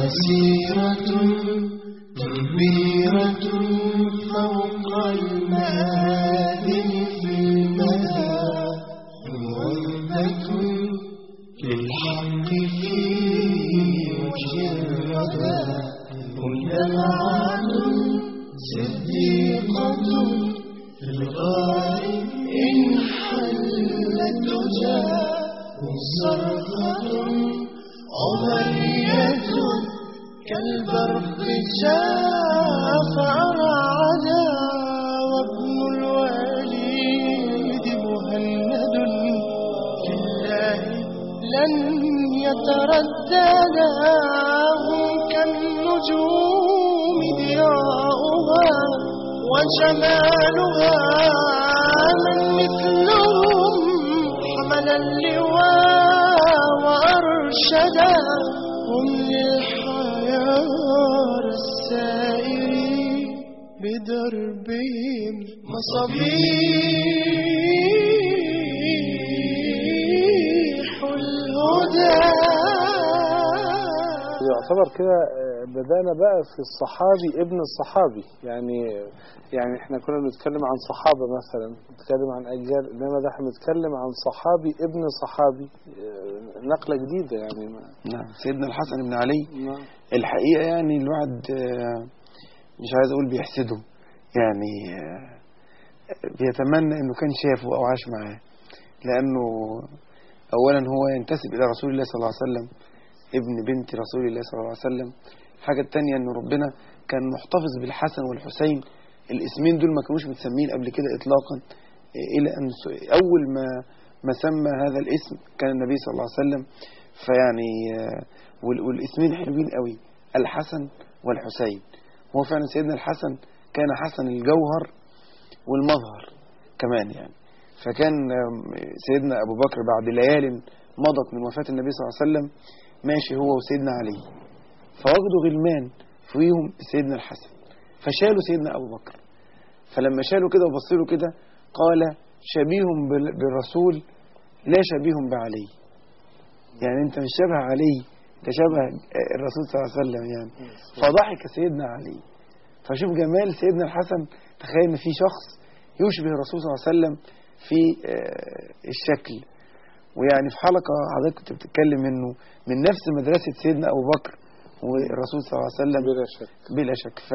مسيرة كبيرة فوق المآذن في المدى موبة للحق في وجه الردى مجتمعات صديقة في الغار إن حلت تجاه صرخة عمرية كالبرق شاف أرعدا وابن الوليد مهند في الله لن يترددا هم كالنجوم ضياؤها وجمالها من مثلهم حمل اللواء وأرشدا هم للحيار السائرين بدربهم مصابيح الهدى يعتبر كده آه، بدأنا بقى في الصحابي ابن الصحابي يعني يعني احنا كنا بنتكلم عن صحابة مثلا بنتكلم عن أجيال إنما ده احنا بنتكلم عن صحابي ابن صحابي آه، نقلة جديدة يعني ما نعم سيدنا الحسن بن علي ما- الحقيقة يعني الواحد آه، مش عايز أقول بيحسده يعني آه، بيتمنى إنه كان شافه أو عاش معاه لأنه أولا هو ينتسب إلى رسول الله صلى الله عليه وسلم ابن بنت رسول الله صلى الله عليه وسلم الحاجة التانية إن ربنا كان محتفظ بالحسن والحسين الاسمين دول ما كانوش متسمين قبل كده إطلاقا آه، إلى أن س- أول ما ما سمى هذا الاسم كان النبي صلى الله عليه وسلم فيعني آه، وال- والاسمين حلوين قوي الحسن والحسين هو فعلا سيدنا الحسن كان حسن الجوهر والمظهر كمان يعني فكان آم، سيدنا أبو بكر بعد ليال مضت من وفاة النبي صلى الله عليه وسلم ماشي هو وسيدنا علي فوجدوا غلمان فيهم سيدنا الحسن فشالوا سيدنا أبو بكر فلما شالوا كده وبصوا له كده قال شبيه بال- بالرسول لا شبيه بعلي يعني انت مش شبه علي انت شبه الرسول صلى الله عليه وسلم يعني فضحك سيدنا علي فشوف جمال سيدنا الحسن تخيل ان في شخص يشبه الرسول صلى الله عليه وسلم في آه، الشكل ويعني في حلقة حضرتك كنت بتتكلم انه من نفس مدرسة سيدنا ابو بكر والرسول صلى الله عليه وسلم بلا شك بلا شك ف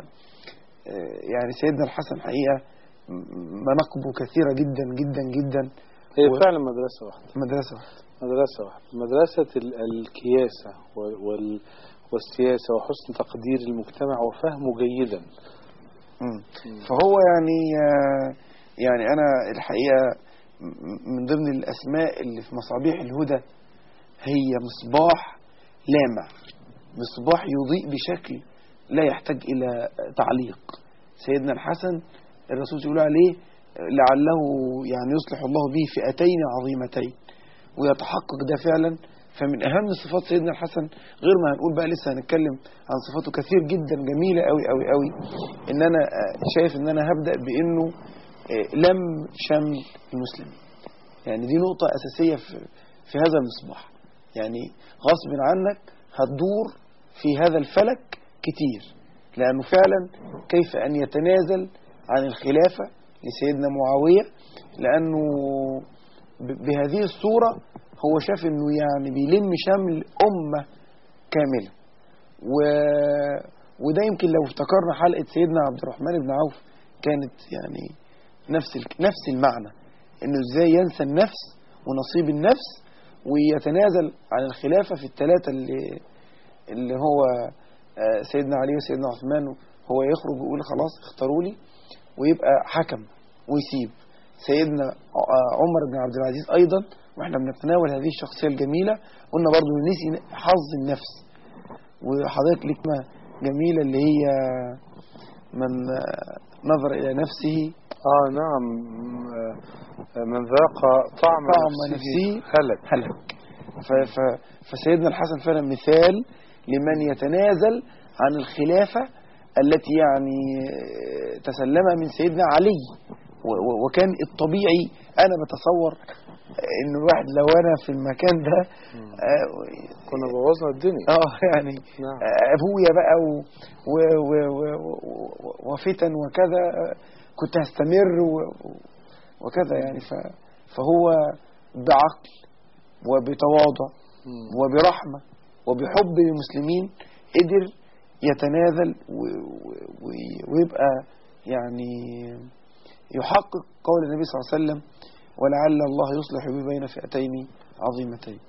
آه، يعني سيدنا الحسن حقيقة م- مناقبه كثيرة جدا جدا جدا هي و- فعلا مدرسة واحدة مدرسة واحدة مدرسة واحدة مدرسة ال- الكياسة وال- وال- والسياسة وحسن تقدير المجتمع وفهمه جيدا مم. فهو يعني آه، يعني أنا الحقيقة م- من ضمن الأسماء اللي في مصابيح الهدى هي مصباح لامع مصباح يضيء بشكل لا يحتاج إلى تعليق سيدنا الحسن الرسول يقول عليه لعله يعني يصلح الله به فئتين عظيمتين ويتحقق ده فعلا فمن أهم صفات سيدنا الحسن غير ما هنقول بقى لسه هنتكلم عن صفاته كثير جدا جميلة قوي قوي قوي إن أنا آه، شايف إن أنا هبدأ بإنه آه، لم شمل المسلمين يعني دي نقطة أساسية في, في هذا المصباح يعني غصب عنك هتدور في هذا الفلك كتير لأنه فعلا كيف أن يتنازل عن الخلافة لسيدنا معاوية لأنه ب- بهذه الصورة هو شاف أنه يعني بيلم شمل أمة كاملة و... وده يمكن لو افتكرنا حلقة سيدنا عبد الرحمن بن عوف كانت يعني نفس ال... نفس المعنى انه ازاي ينسى النفس ونصيب النفس ويتنازل عن الخلافة في الثلاثة اللي اللي هو آه، سيدنا علي وسيدنا عثمان هو يخرج ويقول خلاص اختاروا لي ويبقى حكم ويسيب سيدنا آه، عمر بن عبد العزيز ايضا واحنا بنتناول هذه الشخصية الجميلة قلنا برضو نسي حظ النفس وحضرتك لكمة جميلة اللي هي من آه، نظر إلى نفسه اه نعم آه، من ذاق طعم, طعم نفسه نفسه هلك هلك ف- ف- فسيدنا الحسن فعلا مثال لمن يتنازل عن الخلافة التي يعني آه، تسلمها من سيدنا علي و- و- وكان الطبيعي أنا بتصور إن الواحد لو أنا في المكان ده مم. آه، كنا بوظنا الدنيا اه يعني نعم ابويا بقى و و و و و وفتن وكذا كنت هستمر و وكذا يعني ف فهو بعقل وبتواضع مم. وبرحمة وبحب للمسلمين قدر يتنازل و- و- و- ويبقى يعني يحقق قول النبي صلى الله عليه وسلم ولعل الله يصلح به بين فئتين عظيمتين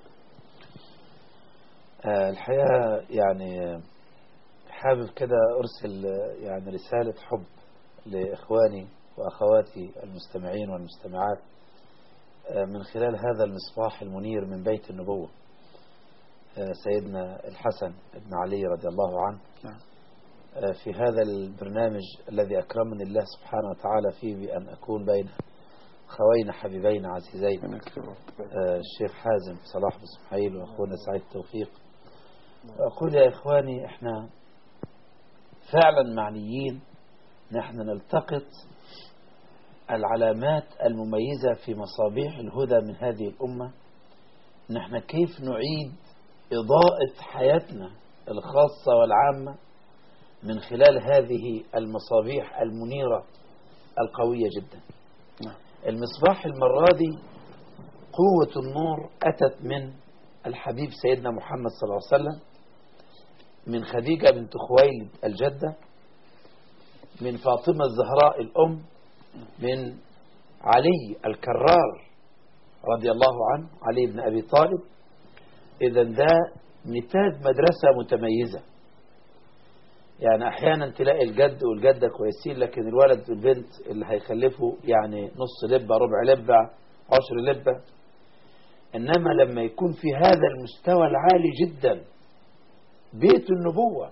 آه، الحقيقة يعني حابب كده أرسل آه، يعني رسالة حب لإخواني وأخواتي المستمعين والمستمعات آه، من خلال هذا المصباح المنير من بيت النبوة آه، سيدنا الحسن بن علي رضي الله عنه نعم. آه، في هذا البرنامج الذي أكرمني الله سبحانه وتعالى فيه بأن أكون بين خوين حبيبين عزيزين ربنا يكرمك. آه، الشيخ حازم صلاح بن اسماعيل واخونا سعيد توفيق اقول يا اخواني احنا فعلا معنيين نحن نلتقط العلامات المميزة في مصابيح الهدى من هذه الأمة نحن كيف نعيد إضاءة حياتنا الخاصة والعامة من خلال هذه المصابيح المنيرة القوية جدا نعم. المصباح المرة دي قوة النور أتت من الحبيب سيدنا محمد صلى الله عليه وسلم من خديجة بنت خويلد الجدة من فاطمة الزهراء الأم من علي الكرار رضي الله عنه علي بن أبي طالب إذا ده نتاج مدرسة متميزة يعني أحيانا تلاقي الجد والجدة كويسين لكن الولد والبنت اللي هيخلفوا يعني نص لبة ربع لبة عشر لبة إنما لما يكون في هذا المستوى العالي جدا بيت النبوة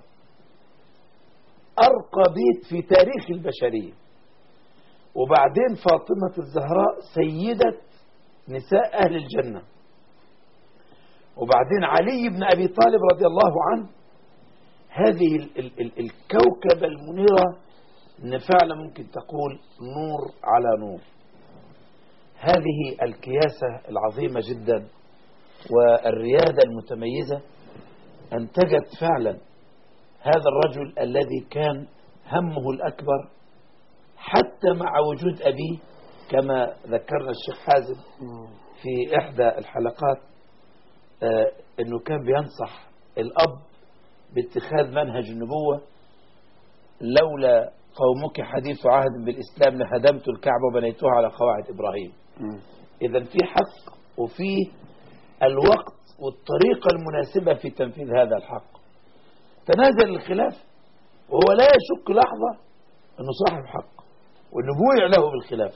أرقى بيت في تاريخ البشرية وبعدين فاطمة الزهراء سيدة نساء أهل الجنة وبعدين علي بن أبي طالب رضي الله عنه هذه ال ال ال الكوكبة المنيرة إن فعلا ممكن تقول نور على نور هذه الكياسة العظيمة جدا والريادة المتميزة أنتجت فعلا هذا الرجل الذي كان همه الأكبر حتى مع وجود أبيه كما ذكرنا الشيخ حازم مم. في إحدى الحلقات آه، أنه كان بينصح الأب باتخاذ منهج النبوة لولا قومك حديث عهد بالإسلام لهدمت الكعبة وبنيتها على قواعد إبراهيم مم. إذا في حق وفي الوقت والطريقة المناسبة في تنفيذ هذا الحق تنازل الخلاف وهو لا يشك لحظة أنه صاحب حق وأنه بويع له بالخلاف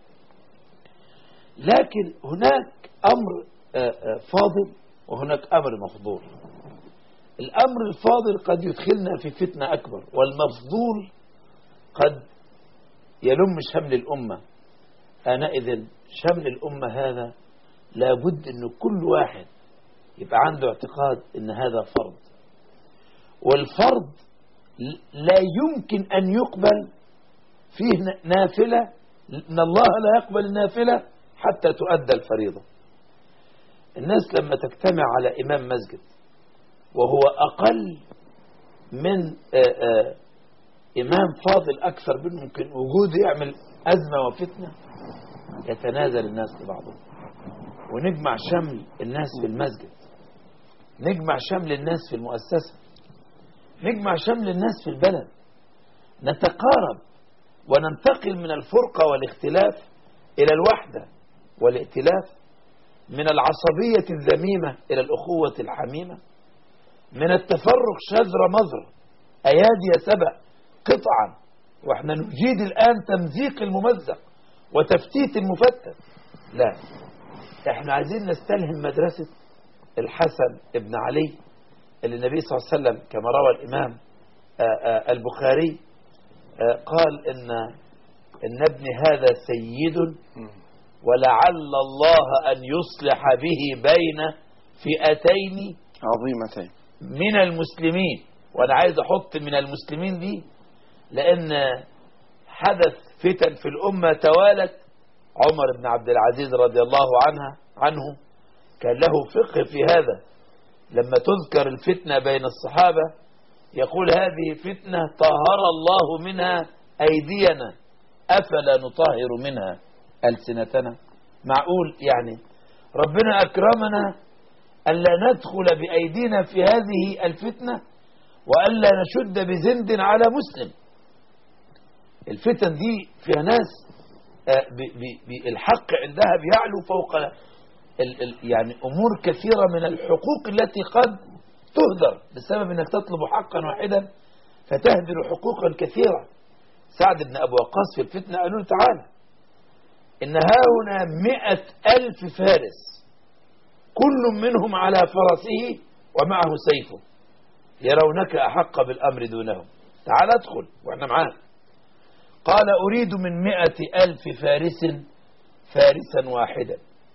لكن هناك أمر آه، آه، فاضل وهناك أمر مفضول الأمر الفاضل قد يدخلنا في فتنة أكبر والمفضول قد يلم شمل الأمة آنئذ شمل الأمة هذا لابد أن كل واحد يبقى عنده اعتقاد أن هذا فرض والفرض ل- لا يمكن أن يقبل فيه ن- نافلة إن الله لا يقبل النافلة حتى تؤدى الفريضة الناس لما تجتمع على إمام مسجد وهو أقل من آه، آه، إمام فاضل أكثر منه ممكن وجوده يعمل أزمة وفتنة يتنازل الناس لبعضهم ونجمع شمل الناس في المسجد نجمع شمل الناس في المؤسسة نجمع شمل الناس في البلد نتقارب وننتقل من الفرقة والاختلاف إلى الوحدة والائتلاف من العصبية الذميمة إلى الأخوة الحميمة من التفرق شذر مذر أيادي سبأ قطعا واحنا نجيد الآن تمزيق الممزق وتفتيت المفتت لا احنا عايزين نستلهم مدرسة الحسن ابن علي اللي النبي صلى الله عليه وسلم كما روى الإمام آآ آآ البخاري آآ قال إن إن ابني هذا سيد مم. ولعل الله أن يصلح به بين فئتين عظيمتين من المسلمين وأنا عايز أحط من المسلمين دي لأن حدث فتن في الأمة توالت عمر بن عبد العزيز رضي الله عنها عنه كان له فقه في هذا لما تذكر الفتنة بين الصحابة يقول هذه فتنة طهر الله منها أيدينا أفلا نطهر منها ألسنتنا معقول يعني ربنا أكرمنا ألا ندخل بأيدينا في هذه الفتنة وألا نشد بزند على مسلم الفتن دي فيها ناس آه، ب- ب- ب- الحق عندها بيعلو فوق ال- ال- يعني أمور كثيرة من الحقوق التي قد تهدر بسبب أنك تطلب حقا واحدا فتهدر حقوقا كثيرة سعد بن أبو وقاص في الفتنة قالوا له تعالى إن هاهنا مئة ألف فارس كل منهم على فرسه ومعه سيفه يرونك أحق بالأمر دونهم تعال ادخل وإحنا معاك قال أريد من مئة ألف فارس فارسا واحدا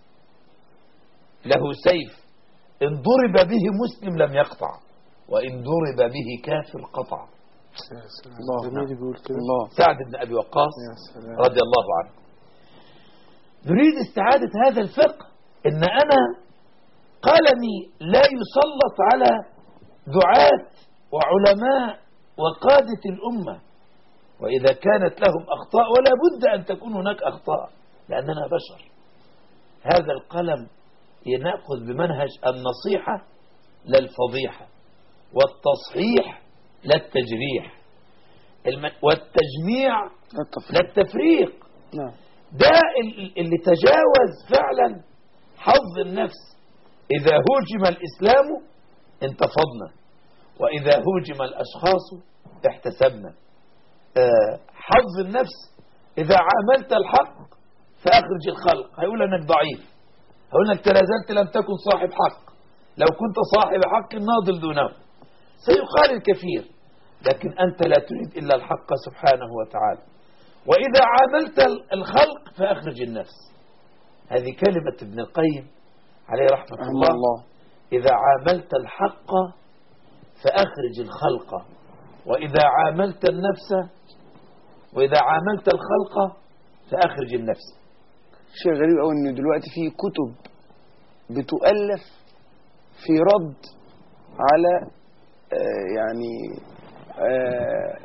له سيف إن ضرب به مسلم لم يقطع وإن ضرب به كافر قطع يا سلام الله. جميل بيقول كده الله سعد بن أبي وقاص يا سلام رضي الله عنه نريد استعادة هذا الفقه إن أنا قلمي لا يسلط على دعاة وعلماء وقادة الأمة وإذا كانت لهم أخطاء ولا بد أن تكون هناك أخطاء لأننا بشر هذا القلم ينأخذ بمنهج النصيحة لا الفضيحة والتصحيح لا التجريح الم- والتجميع لا التفريق. لا التفريق نعم ده ال- اللي تجاوز فعلا حظ النفس إذا هوجم الإسلام انتفضنا وإذا هوجم الأشخاص احتسبنا آه، حظ النفس إذا عاملت الحق فأخرج الخلق هيقول أنك ضعيف هيقول أنك تلازلت لم تكن صاحب حق لو كنت صاحب حق ناضل دونه سيقال الكثير لكن أنت لا تريد إلا الحق سبحانه وتعالى وإذا عاملت ال- الخلق فأخرج النفس هذه كلمة ابن القيم عليه رحمة رحمه الله, الله إذا عاملت الحق فأخرج الخلق وإذا عاملت النفس وإذا عاملت الخلق فأخرج النفس شيء غريب قوي ان دلوقتي في كتب بتؤلف في رد على آه يعني آه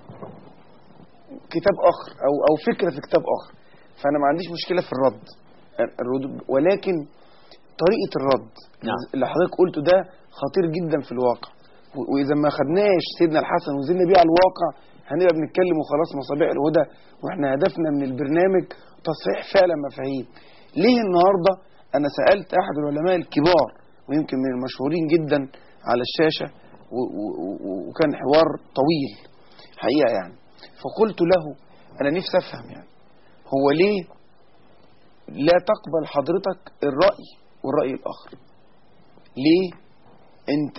كتاب اخر او او فكره في كتاب اخر فانا ما عنديش مشكله في الرد الرد ولكن طريقه الرد نعم. اللي حضرتك قلته ده خطير جدا في الواقع و- واذا ما خدناش سيدنا الحسن ونزلنا بيه على الواقع هنبقى بنتكلم وخلاص مصابيح الهدى واحنا هدفنا من البرنامج تصحيح فعلا مفاهيم ليه النهارده انا سالت احد العلماء الكبار ويمكن من المشهورين جدا على الشاشه و- و- و- وكان حوار طويل حقيقه يعني فقلت له انا نفسي افهم يعني هو ليه لا تقبل حضرتك الراي والراي الاخر ليه انت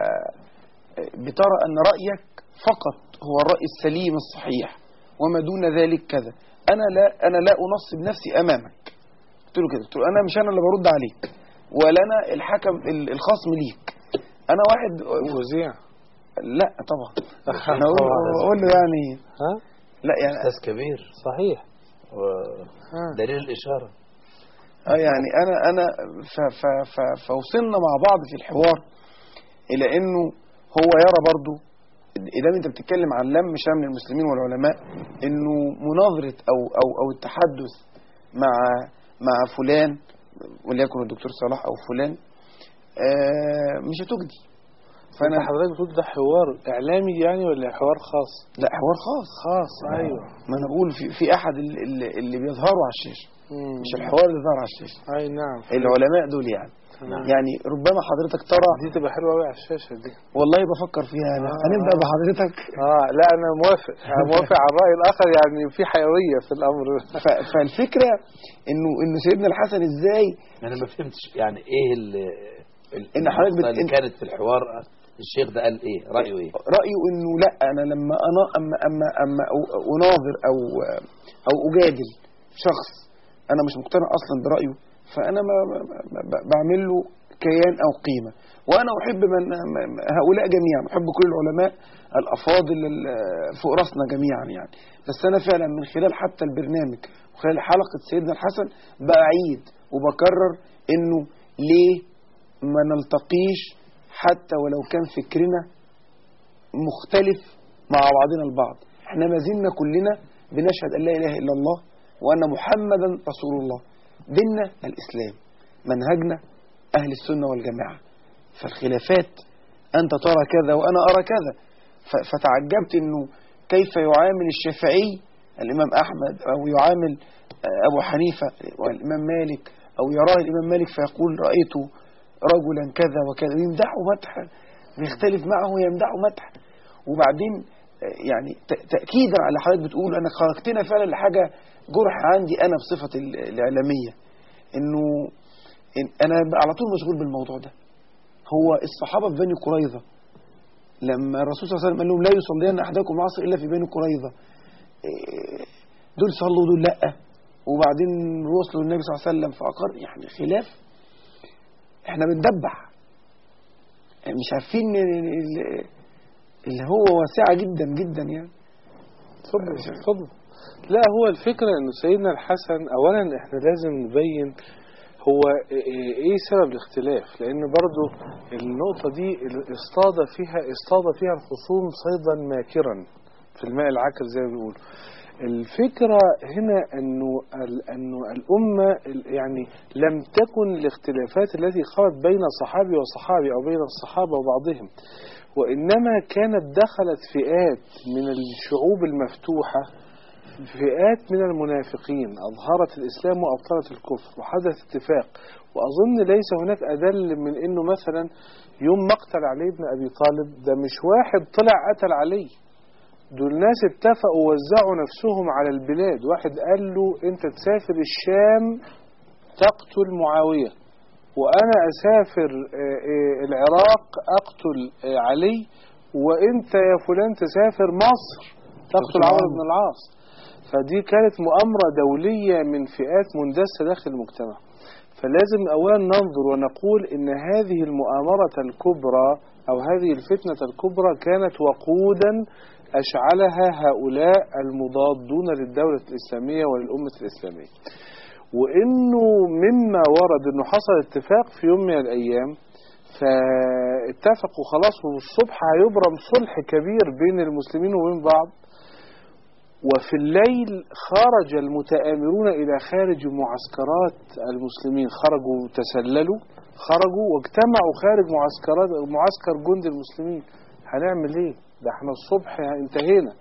بترى ان رايك فقط هو الراي السليم الصحيح وما دون ذلك كذا انا لا انا لا انصب نفسي امامك قلت له كده قلت له انا مش انا اللي برد عليك ولا انا الحكم ال- الخصم ليك انا واحد فظيع لا طبعا انا اقول اقول له يعني ها لا يعني أستاذ كبير صحيح ها ودليل الإشارة اه يعني انا انا ف ف ف فوصلنا مع بعض في الحوار الى انه هو يرى برضو اذا انت بتتكلم عن لم شمل المسلمين والعلماء انه مناظره او او او التحدث مع مع فلان وليكن الدكتور صلاح او فلان آه مش هتجدي فانا فانا حضرتك بتقول ده حوار اعلامي يعني ولا حوار خاص لا حوار خاص خاص ايوه ما انا بقول في في احد ال- ال- اللي بيظهروا على الشاشه مم. مش الحوار اللي ظهر على الشاشه اي نعم العلماء دول يعني نعم. يعني ربما حضرتك ترى دي تبقى حلوه قوي على الشاشه دي والله بفكر فيها انا آه. هنبدا بحضرتك اه لا انا موافق أنا موافق على الراي الاخر يعني في حيويه في الامر ف- فالفكره انه انه سيدنا الحسن ازاي أنا ما فهمتش يعني إيه ال ال- إن حضرتك النقطة بت- اللي إن- كانت في الحوار الشيخ ده قال إيه رأيه إيه رايه انه لا انا لما انا اما اما اما أ- اناظر او او اجادل شخص انا مش مقتنع اصلا برايه فانا ما ما- ما- ب- بعمل له كيان أو قيمة وأنا أحب من م- هؤلاء جميعا أحب كل العلماء الأفاضل ال- فوق راسنا جميعا يعني بس أنا فعلا من خلال حتى البرنامج وخلال حلقة سيدنا الحسن بعيد وبكرر إنه ليه ما نلتقيش حتى ولو كان فكرنا مختلف مع بعضنا البعض احنا ما زلنا كلنا بنشهد ان لا اله الا الله وان محمدا رسول الله ديننا الاسلام منهجنا اهل السنه والجماعه فالخلافات انت ترى كذا وانا ارى كذا ف- فتعجبت انه كيف يعامل الشافعي الامام احمد او يعامل آه، ابو حنيفه والامام مالك او يراه الامام مالك فيقول رايت رجلا كذا وكذا يمدحه مدح ويختلف معه يمدحه مدح وبعدين آه، يعني ت- تاكيدا على حضرتك بتقول انا خرجتنا فعلا لحاجه جرح عندي انا بصفتي ال- الاعلاميه انه إن انا على طول مشغول بالموضوع ده هو الصحابه في بني قريظه لما الرسول صلى الله عليه وسلم قال لهم لا يصلين احدكم العصر الا في بني قريظه إيه، دول صلوا دول لا وبعدين وصلوا النبي صلى الله عليه وسلم فاقر يعني خلاف احنا بندبح مش عارفين ال- ال- اللي هو واسعه جدا جدا يعني اتفضل اتفضل لا هو الفكرة انه سيدنا الحسن اولا احنا لازم نبين هو ايه إيه سبب الاختلاف لان برضو النقطة دي اصطاد فيها اصطاد فيها الخصوم صيدا ماكرا في الماء العكر زي ما بيقولوا الفكرة هنا انه ال- انه الامة ال- يعني لم تكن الاختلافات التي خرجت بين صحابي وصحابي او بين الصحابة وبعضهم وإنما كانت دخلت فئات من الشعوب المفتوحة فئات من المنافقين أظهرت الإسلام وأبطلت الكفر وحدث اتفاق وأظن ليس هناك أدل من أنه مثلا يوم مقتل علي بن أبي طالب ده مش واحد طلع قتل علي دول ناس اتفقوا ووزعوا نفسهم على البلاد واحد قال له انت تسافر الشام تقتل معاوية وأنا أسافر آه، آه، العراق أقتل آه، علي وأنت يا فلان تسافر مصر تقتل عمرو بن العاص فدي كانت مؤامرة دولية من فئات مندسة داخل المجتمع فلازم أولا ننظر ونقول إن هذه المؤامرة الكبرى أو هذه الفتنة الكبرى كانت وقودا أشعلها هؤلاء المضادون للدولة الإسلامية وللأمة الإسلامية وانه مما ورد انه حصل اتفاق في يوم من الايام فاتفقوا خلاص والصبح هيبرم صلح كبير بين المسلمين وبين بعض وفي الليل خرج المتآمرون إلى خارج معسكرات المسلمين خرجوا تسللوا خرجوا واجتمعوا خارج معسكرات معسكر جند المسلمين هنعمل ايه ده احنا الصبح انتهينا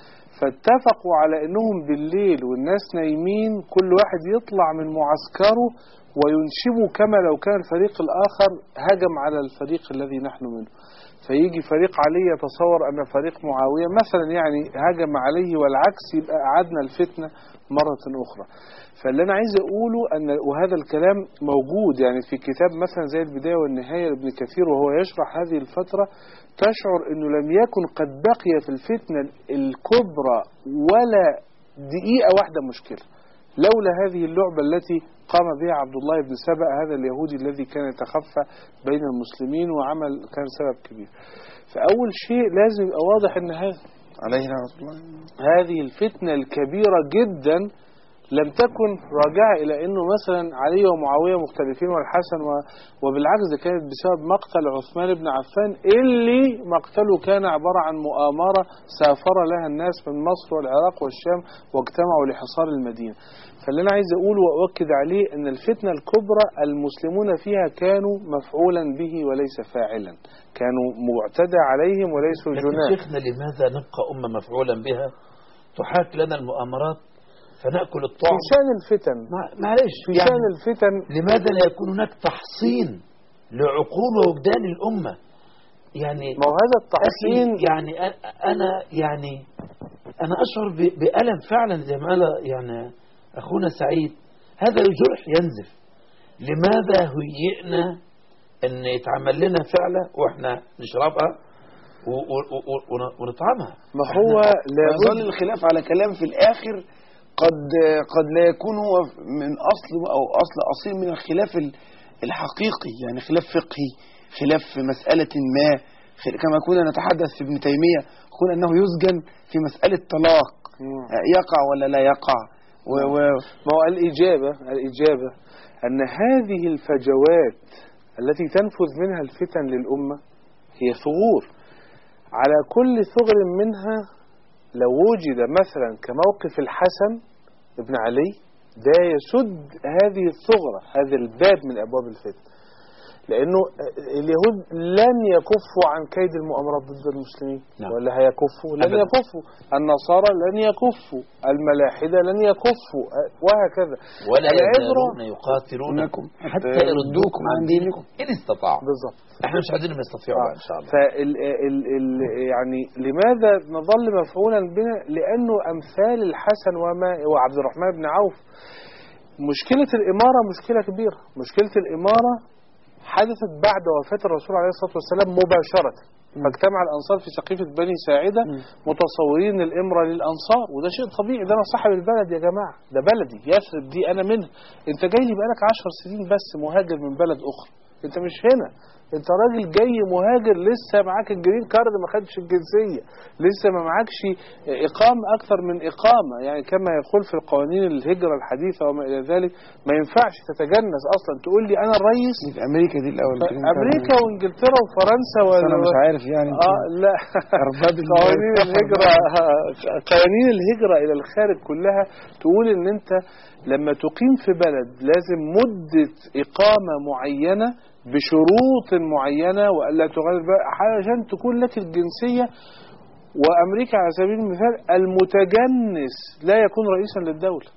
فاتفقوا على انهم بالليل والناس نايمين كل واحد يطلع من معسكره وينشبوا كما لو كان الفريق الاخر هجم على الفريق الذي نحن منه فيجي فريق علي يتصور ان فريق معاويه مثلا يعني هجم عليه والعكس يبقى اعادنا الفتنه مره اخرى فاللي انا عايز اقوله ان وهذا الكلام موجود يعني في كتاب مثلا زي البدايه والنهايه لابن كثير وهو يشرح هذه الفتره تشعر انه لم يكن قد بقي في الفتنه الكبرى ولا دقيقه واحده مشكله لولا هذه اللعبه التي قام بها عبد الله بن سبأ هذا اليهودي الذي كان يتخفى بين المسلمين وعمل كان سبب كبير فأول شيء لازم يبقى واضح أن هذا عليه لعنة الله هذه الفتنة الكبيرة جدا لم تكن راجعة إلى أنه مثلا علي ومعاوية مختلفين والحسن و... وبالعكس ده كانت بسبب مقتل عثمان بن عفان اللي مقتله كان عبارة عن مؤامرة سافر لها الناس من مصر والعراق والشام واجتمعوا لحصار المدينة فاللي أنا عايز أقول وأؤكد عليه أن الفتنة الكبرى المسلمون فيها كانوا مفعولا به وليس فاعلا كانوا معتدى عليهم وليسوا لكن جناه شيخنا لماذا نبقى أمة مفعولا بها تحاك لنا المؤامرات فنأكل في الطعم شأن الفتن مع- معلش في يعني شأن الفتن لماذا لا يكون هناك تحصين لعقول ووجدان الأمة يعني ما هو هذا أخي التحصين يعني أ- أنا يعني أنا أشعر ب- بألم فعلا زي ما قال يعني أخونا سعيد هذا جرح ينزف لماذا هيئنا أن يتعمل لنا فعلة وإحنا نشربها و- و- و- ون- ونطعمها ما هو ويظل لابد الخلاف على كلام في الآخر قد قد لا يكون هو من أصل أو أصل أصيل من الخلاف ال- الحقيقي يعني خلاف فقهي خلاف في مسألة ما خل- كما كنا نتحدث في ابن تيمية قلنا أنه يسجن في مسألة طلاق آه، يقع ولا لا يقع و و ما هو الإجابة الإجابة أن هذه الفجوات التي تنفذ منها الفتن للأمة هي ثغور على كل ثغر منها لو وجد مثلا كموقف الحسن ابن علي ده يسد هذه الثغرة هذا الباب من أبواب الفتن لأنه اليهود لن يكفوا عن كيد المؤامرات ضد المسلمين نعم. ولا هيكفوا لن أبداً. يكفوا النصارى لن يكفوا الملاحدة لن يكفوا وهكذا ولا العبرة يزالون يقاتلونكم حتى حتى يردوكم يردوكم عن عن دينكم. دينكم إن استطاعوا بالظبط احنا مش عايزين ما يستطيعوا بقى ان شاء الله فال ال ال يعني لماذا نظل مفعولا بنا لأنه أمثال الحسن وما وعبد الرحمن بن عوف مشكلة الإمارة مشكلة كبيرة مشكلة الإمارة حدثت بعد وفاة الرسول عليه الصلاة والسلام مباشرة فاجتمع الأنصار في سقيفة بني ساعدة متصورين الإمرة للأنصار وده شيء طبيعي ده أنا صاحب البلد يا جماعة ده بلدي يثرب دي أنا منها أنت جاي لي بقالك عشر سنين بس مهاجر من بلد أخرى أنت مش هنا انت راجل جاي مهاجر لسه معاك الجرين كارد ما خدش الجنسيه لسه ما معكش اقامه اكثر من اقامه يعني كما يقول في القوانين الهجره الحديثه وما الى ذلك ما ينفعش تتجنس اصلا تقول لي انا الرئيس دي في أمريكا دي الأول امريكا وانجلترا وفرنسا بس أنا و... مش عارف يعني اه لا أرباب قوانين السفر الهجرة قوانين الهجرة إلى الخارج كلها تقول إن أنت لما تقيم في بلد لازم مدة إقامة معينة بشروط معينة وألا تغادر بلد عشان تكون لك الجنسية وأمريكا على سبيل المثال المتجنس لا يكون رئيسا للدولة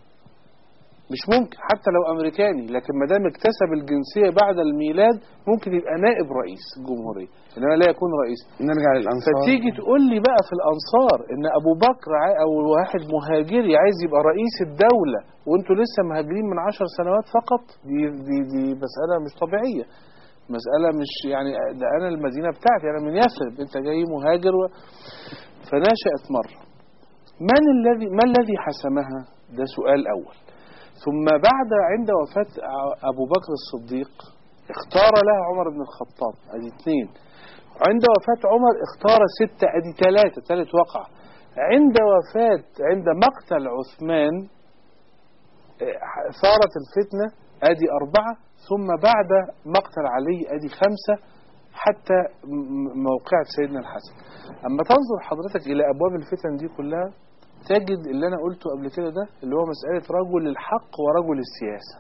مش ممكن حتى لو امريكاني لكن ما دام اكتسب الجنسيه بعد الميلاد ممكن يبقى نائب رئيس الجمهوريه انما لا يكون رئيس نرجع للأنصار فتيجي تقول لي بقى في الانصار ان ابو بكر عاي- او واحد مهاجري عايز يبقى رئيس الدوله وانتوا لسه مهاجرين من عشر سنوات فقط دي دي دي مساله مش طبيعيه مساله مش يعني ده انا المدينه بتاعتي انا من يثرب انت جاي مهاجر و... فنشأت مره من الذي ما الذي حسمها ده سؤال اول ثم بعد عند وفاة ع- أبو بكر الصديق اختار لها عمر بن الخطاب أدي اثنين عند وفاة عمر اختار ستة أدي ثلاثة ثالث وقع عند وفاة عند مقتل عثمان اه، ثارت الفتنة أدي أربعة ثم بعد مقتل علي أدي خمسة حتى م- م- موقعة سيدنا الحسن أما تنظر حضرتك إلى أبواب الفتن دي كلها تجد اللي أنا قلته قبل كده ده اللي هو مسألة رجل الحق ورجل السياسة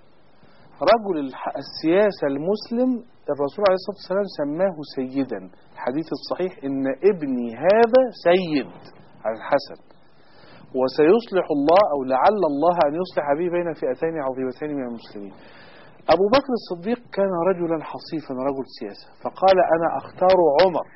رجل الح- السياسة المسلم الرسول عليه الصلاة والسلام سماه سيدا الحديث الصحيح إن ابني هذا سيد على الحسن وسيصلح الله أو لعل الله أن يصلح به بين فئتين عظيمتين من المسلمين أبو بكر الصديق كان رجلا حصيفا رجل سياسة فقال أنا أختار عمر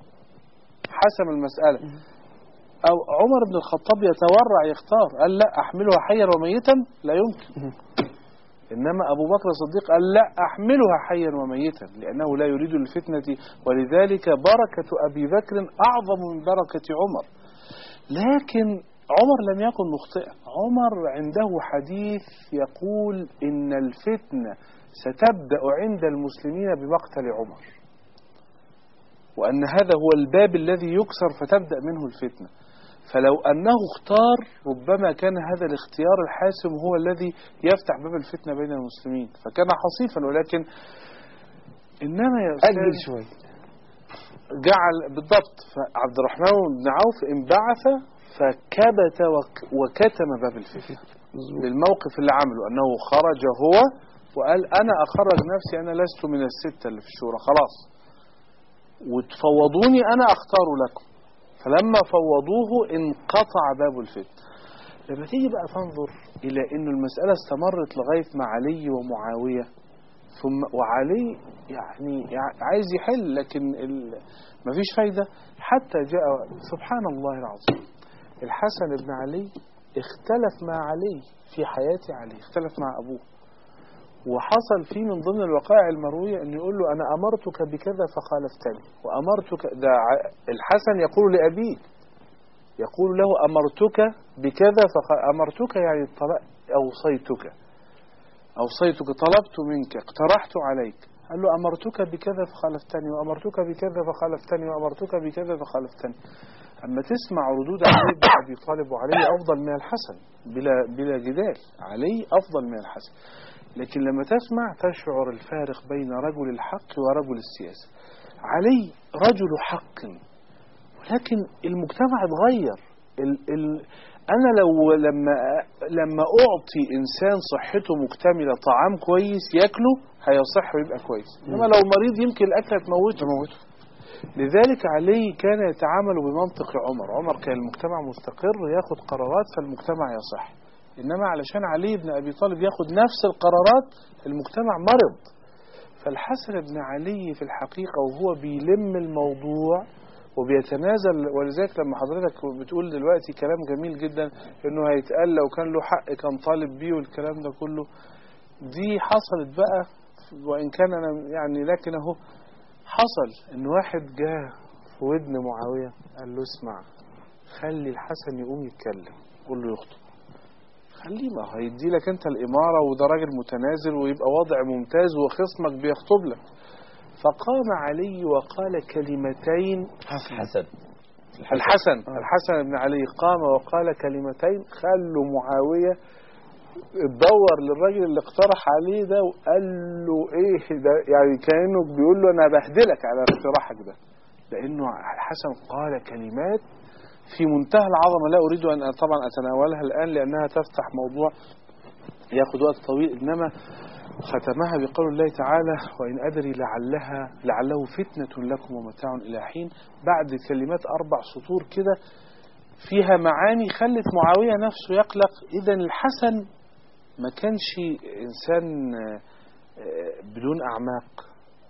حسم المسألة أو عمر بن الخطاب يتورع يختار قال لا أحملها حيا وميتا لا يمكن إنما أبو بكر الصديق قال لا أحملها حيا وميتا لأنه لا يريد الفتنة ولذلك بركة أبي بكر أعظم من بركة عمر لكن عمر لم يكن مخطئا عمر عنده حديث يقول إن الفتنة ستبدأ عند المسلمين بمقتل عمر وأن هذا هو الباب الذي يكسر فتبدأ منه الفتنة فلو أنه اختار ربما كان هذا الاختيار الحاسم هو الذي يفتح باب الفتنة بين المسلمين فكان حصيفا ولكن إنما يا أستاذ أجل شوية جعل بالضبط فعبد الرحمن بن عوف انبعث فكبت وك وكتم باب الفتنة للموقف اللي عمله أنه خرج هو وقال أنا أخرج نفسي أنا لست من الستة اللي في الشورى خلاص وتفوضوني أنا أختار لكم فلما فوضوه انقطع باب الفتنة لما تيجي بقى تنظر إلى أن المسألة استمرت لغاية مع علي ومعاوية ثم وعلي يعني يع- عايز يحل لكن ال- مفيش فايدة حتى جاء سبحان الله العظيم الحسن بن علي اختلف مع علي في حياة علي اختلف مع أبوه وحصل فيه من ضمن الوقائع المروية أن يقول له أنا أمرتك بكذا فخالفتني وأمرتك ده ع- الحسن يقول لأبيه يقول له أمرتك بكذا فأمرتك يعني الطلاق أوصيتك أوصيتك طلبت منك اقترحت عليك قال له أمرتك بكذا فخالفتني وأمرتك بكذا فخالفتني وأمرتك بكذا فخالفتني أما تسمع ردود علي بن أبي طالب وعلي أفضل من الحسن بلا, بلا جدال علي أفضل من الحسن لكن لما تسمع تشعر الفارق بين رجل الحق ورجل السياسة علي رجل حق ولكن المجتمع اتغير ال ال أنا لو لما لما أعطي إنسان صحته مكتملة طعام كويس ياكله هيصح ويبقى كويس إنما لو مريض يمكن الأكلة تموته تموته لذلك علي كان يتعامل بمنطق عمر عمر كان المجتمع مستقر ياخد قرارات فالمجتمع يصح إنما علشان علي بن أبي طالب ياخد نفس القرارات المجتمع مرض فالحسن بن علي في الحقيقة وهو بيلم الموضوع وبيتنازل ولذلك لما حضرتك بتقول دلوقتي كلام جميل جدا انه هيتقال لو كان له حق كان طالب بيه والكلام ده كله دي حصلت بقى وان كان انا يعني لكن اهو حصل ان واحد جه في ودن معاويه قال له اسمع خلي الحسن يقوم يتكلم قول له يخطب خليه ما هيدي لك انت الاماره وده راجل متنازل ويبقى وضع ممتاز وخصمك بيخطب لك فقام علي وقال كلمتين حسن الحسن الحسن بن علي قام وقال كلمتين خلوا معاوية اتدور للراجل اللي اقترح عليه ده وقال له ايه ده يعني كأنه بيقول له انا بهدلك على اقتراحك ده لانه الحسن قال كلمات في منتهى العظمة لا اريد ان طبعا اتناولها الان لانها تفتح موضوع ياخد وقت طويل انما ختمها بقول الله تعالى وإن أدري لعلها لعله فتنة لكم ومتاع إلى حين بعد كلمات أربع سطور كده فيها معاني خلت معاوية نفسه يقلق إذا الحسن ما كانش إنسان آه، آه، بدون أعماق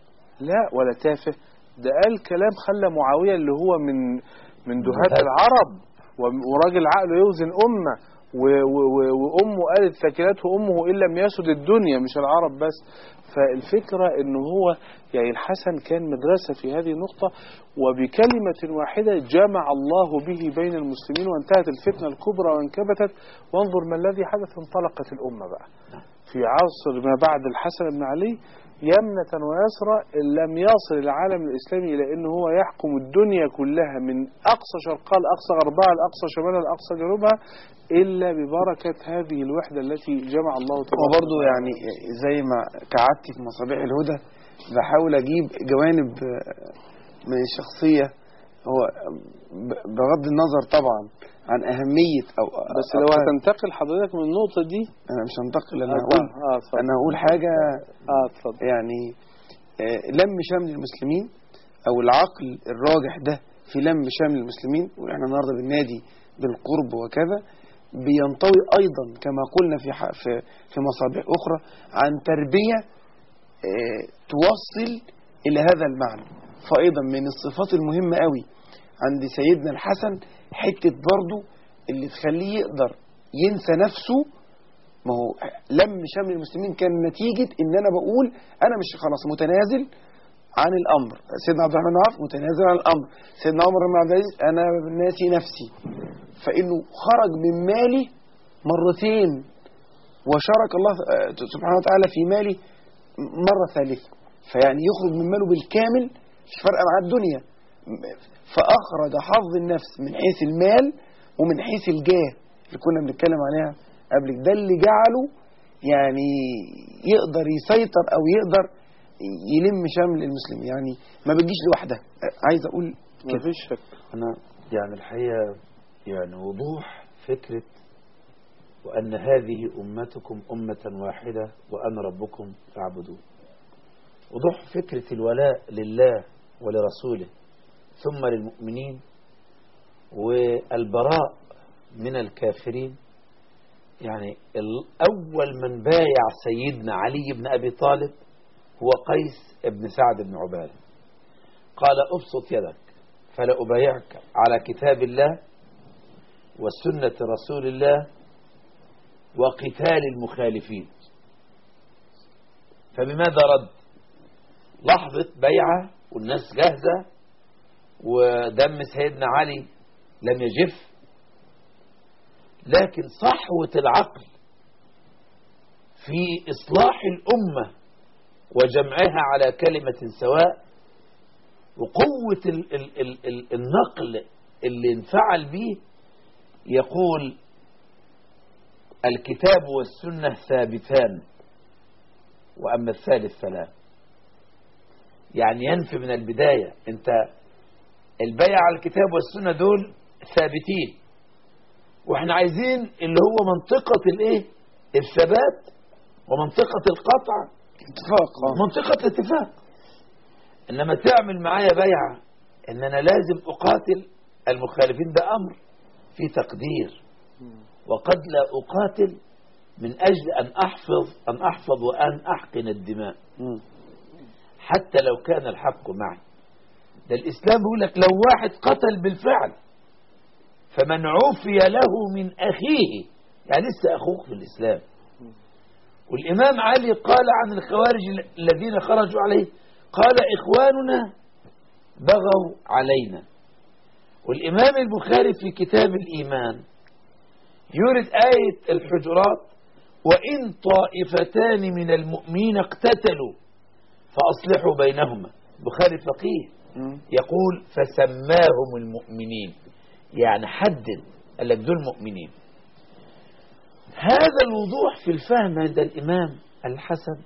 لا ولا تافه ده قال كلام خلى معاوية اللي هو من من دهاة دهاة. العرب وم- وراجل عقله يوزن أمة و- و- و- وأمه قالت ثكلته أمه إن لم يسد الدنيا مش العرب بس فالفكرة إن هو يعني الحسن كان مدرسة في هذه النقطة وبكلمة واحدة جمع الله به بين المسلمين وانتهت الفتنة الكبرى وانكبتت وانظر ما الذي حدث انطلقت الأمة بقى في عصر ما بعد الحسن بن علي يمنة ويسرى لم يصل العالم الإسلامي إلى أنه هو يحكم الدنيا كلها من أقصى شرقها لأقصى غربها لأقصى شمالها لأقصى جنوبها إلا ببركة هذه الوحدة التي جمع الله تبارك وبرضه يعني زي ما كعدتي في مصابيح الهدى بحاول اجيب جوانب آه، من الشخصيه هو ب- بغض النظر طبعا عن اهميه او بس لو هتنتقل حضرتك من النقطة دي انا مش هنتقل انا آه، هقول آه اتفضل انا هقول حاجه آه اتفضل يعني آه، لم شمل المسلمين او العقل الراجح ده في لم شمل المسلمين واحنا النهارده بالنادي بالقرب وكذا بينطوي ايضا كما قلنا في ح- في في مصابيح اخرى عن تربيه آه، توصل الى هذا المعنى فايضا من الصفات المهمه قوي عند سيدنا الحسن حته برضه اللي تخليه يقدر ينسى نفسه ما هو لم شمل المسلمين كان نتيجة ان انا بقول انا مش خلاص متنازل عن الامر سيدنا عبد الرحمن بن عوف متنازل عن الامر سيدنا عمر بن عبد العزيز انا ناسي نفسي فانه خرج من مالي مرتين وشارك الله آه، سبحانه وتعالى في مالي مرة ثالثة فيعني يخرج من ماله بالكامل مش فارقة مع الدنيا فأخرج حظ النفس من حيث المال ومن حيث الجاه اللي كنا بنتكلم عليها قبل كده. ده اللي جعله يعني يقدر يسيطر أو يقدر يلم شمل المسلم يعني ما بتجيش لوحدها عايز أقول ما كده فيش شك أنا يعني الحقيقة يعني وضوح فكرة وأن هذه أمتكم أمة واحدة وأنا ربكم فاعبدون وضوح فكرة الولاء لله ولرسوله ثم للمؤمنين والبراء من الكافرين يعني أول من بايع سيدنا علي بن أبي طالب هو قيس بن سعد بن عبادة قال أبسط يدك فلا أبايعك على كتاب الله وسنة رسول الله وقتال المخالفين فبماذا رد لحظة بيعة والناس جاهزة ودم سيدنا علي لم يجف لكن صحوة العقل في إصلاح الأمة وجمعها على كلمة سواء وقوة ال ال ال ال النقل اللي انفعل به يقول الكتاب والسنة ثابتان وأما الثالث فلا يعني ينفي من البداية انت البيع على الكتاب والسنة دول ثابتين واحنا عايزين اللي هو منطقة الايه الثبات ومنطقة القطع اتفاق آه. منطقة الاتفاق انما تعمل معايا بيعة ان انا لازم اقاتل المخالفين ده امر في تقدير وقد لا اقاتل من اجل ان احفظ ان احفظ وان احقن الدماء مم. حتى لو كان الحق معي ده الإسلام بيقول لك لو واحد قتل بالفعل فمن عفي له من أخيه يعني لسه أخوك في الإسلام والإمام علي قال عن الخوارج الذين خرجوا عليه قال إخواننا بغوا علينا والإمام البخاري في كتاب الإيمان يورد آية الحجرات وإن طائفتان من المؤمنين اقتتلوا فأصلحوا بينهما بخاري فقيه مم. يقول فسماهم المؤمنين يعني حدد قال لك دول مؤمنين هذا الوضوح في الفهم عند الإمام الحسن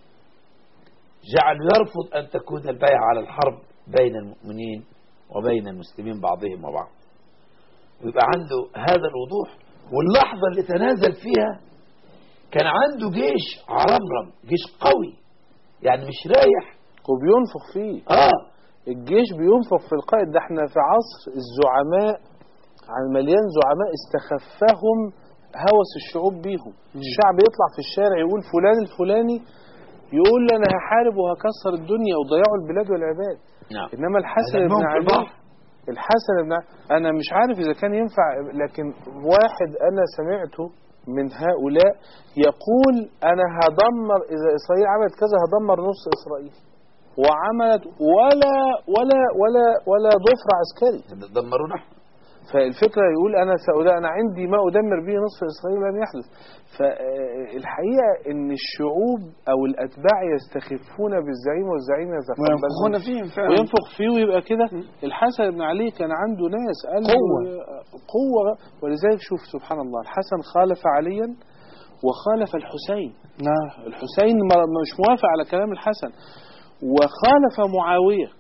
جعل يرفض أن تكون البيعة على الحرب بين المؤمنين وبين المسلمين بعضهم وبعض ويبقى عنده هذا الوضوح واللحظة اللي تنازل فيها كان عنده جيش عرمرم جيش قوي يعني مش رايح وبينفخ فيه اه الجيش بينفخ في القائد ده احنا في عصر الزعماء عن مليان زعماء استخفهم هوس الشعوب بيهم الشعب يطلع في الشارع يقول فلان الفلاني يقول انا هحارب وهكسر الدنيا وضيعوا البلاد والعباد نعم انما الحسن هذا بن الموقف علي بحر. الحسن بن علي انا مش عارف اذا كان ينفع لكن واحد انا سمعته من هؤلاء يقول انا هدمر اذا اسرائيل عملت كذا هدمر نص اسرائيل وعملت ولا ولا ولا ولا ضفر عسكري دمرونا احنا فالفكرة يقول أنا سأدا أنا عندي ما أدمر به نصف إسرائيل لم يحدث فالحقيقة أن الشعوب أو الأتباع يستخفون بالزعيم والزعيم وينفخون يتقبلون فيهم فعلا وينفخ فيه ويبقى كده الحسن بن علي كان عنده ناس قال له قوة. قوة ولذلك شوف سبحان الله الحسن خالف عليا وخالف الحسين نعم الحسين ما- مش موافق على كلام الحسن وخالف معاوية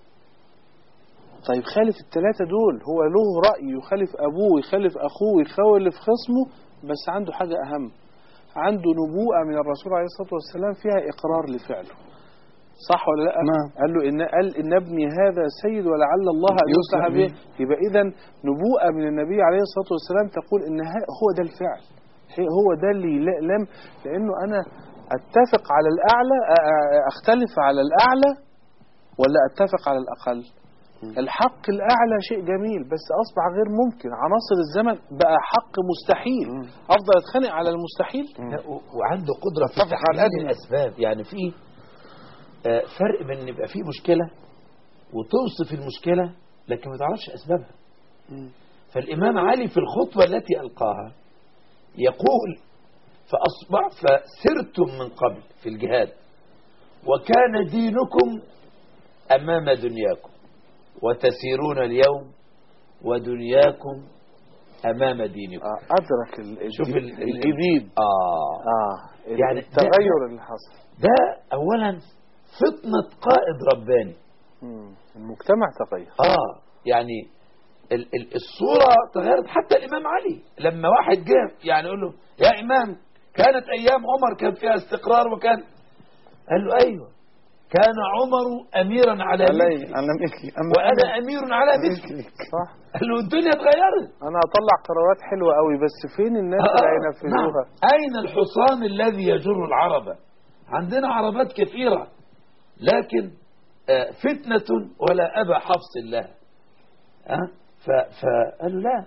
طيب خالف الثلاثة دول هو له رأي يخالف أبوه يخالف أخوه يخالف خصمه بس عنده حاجة أهم عنده نبوءة من الرسول عليه الصلاة والسلام فيها إقرار لفعله صح ولا لا؟ نعم. قال له إن قال إن ابني هذا سيد ولعل الله أن يصلح يصلح به به. يبقى إذا نبوءة من النبي عليه الصلاة والسلام تقول إن ها- هو ده الفعل هي- هو ده اللي يلام لأنه أنا أتفق على الأعلى أ- أ- أختلف على الأعلى ولا أتفق على الأقل الحق الأعلى شيء جميل بس أصبح غير ممكن عناصر الزمن بقى حق مستحيل أفضل أتخانق على المستحيل لا، و- وعنده قدرة في طبعا على تحديد الأدنى. الأسباب يعني في آه، فرق بين إن يبقى في مشكلة وتوصف المشكلة لكن ما تعرفش أسبابها فالإمام علي في الخطبة التي ألقاها يقول فأصبح فسرتم من قبل في الجهاد وكان دينكم أمام دنياكم وتسيرون اليوم ودنياكم أمام دينكم آه، أدرك ال- شوف ال- ال- الجديد آه آه يعني يعني التغير اللي حصل ده أولا فطنة قائد رباني مم. المجتمع تغير آه يعني ال ال الصورة تغيرت حتى الإمام علي لما واحد جه يعني يقول له يا إمام كانت أيام عمر كان فيها استقرار وكان قال له أيوه كان عمر أميرا على علي مثلي على مثلي أما وأنا أمير على مثلي مثلك صح قال له الدنيا اتغيرت أنا أطلع قرارات حلوة قوي بس فين الناس اللي آه، هينفذوها نعم. أين الحصان الذي يجر العربة عندنا عربات كثيرة لكن آه، فتنة ولا أبا حفص لها أه؟ ف- فقالوا لا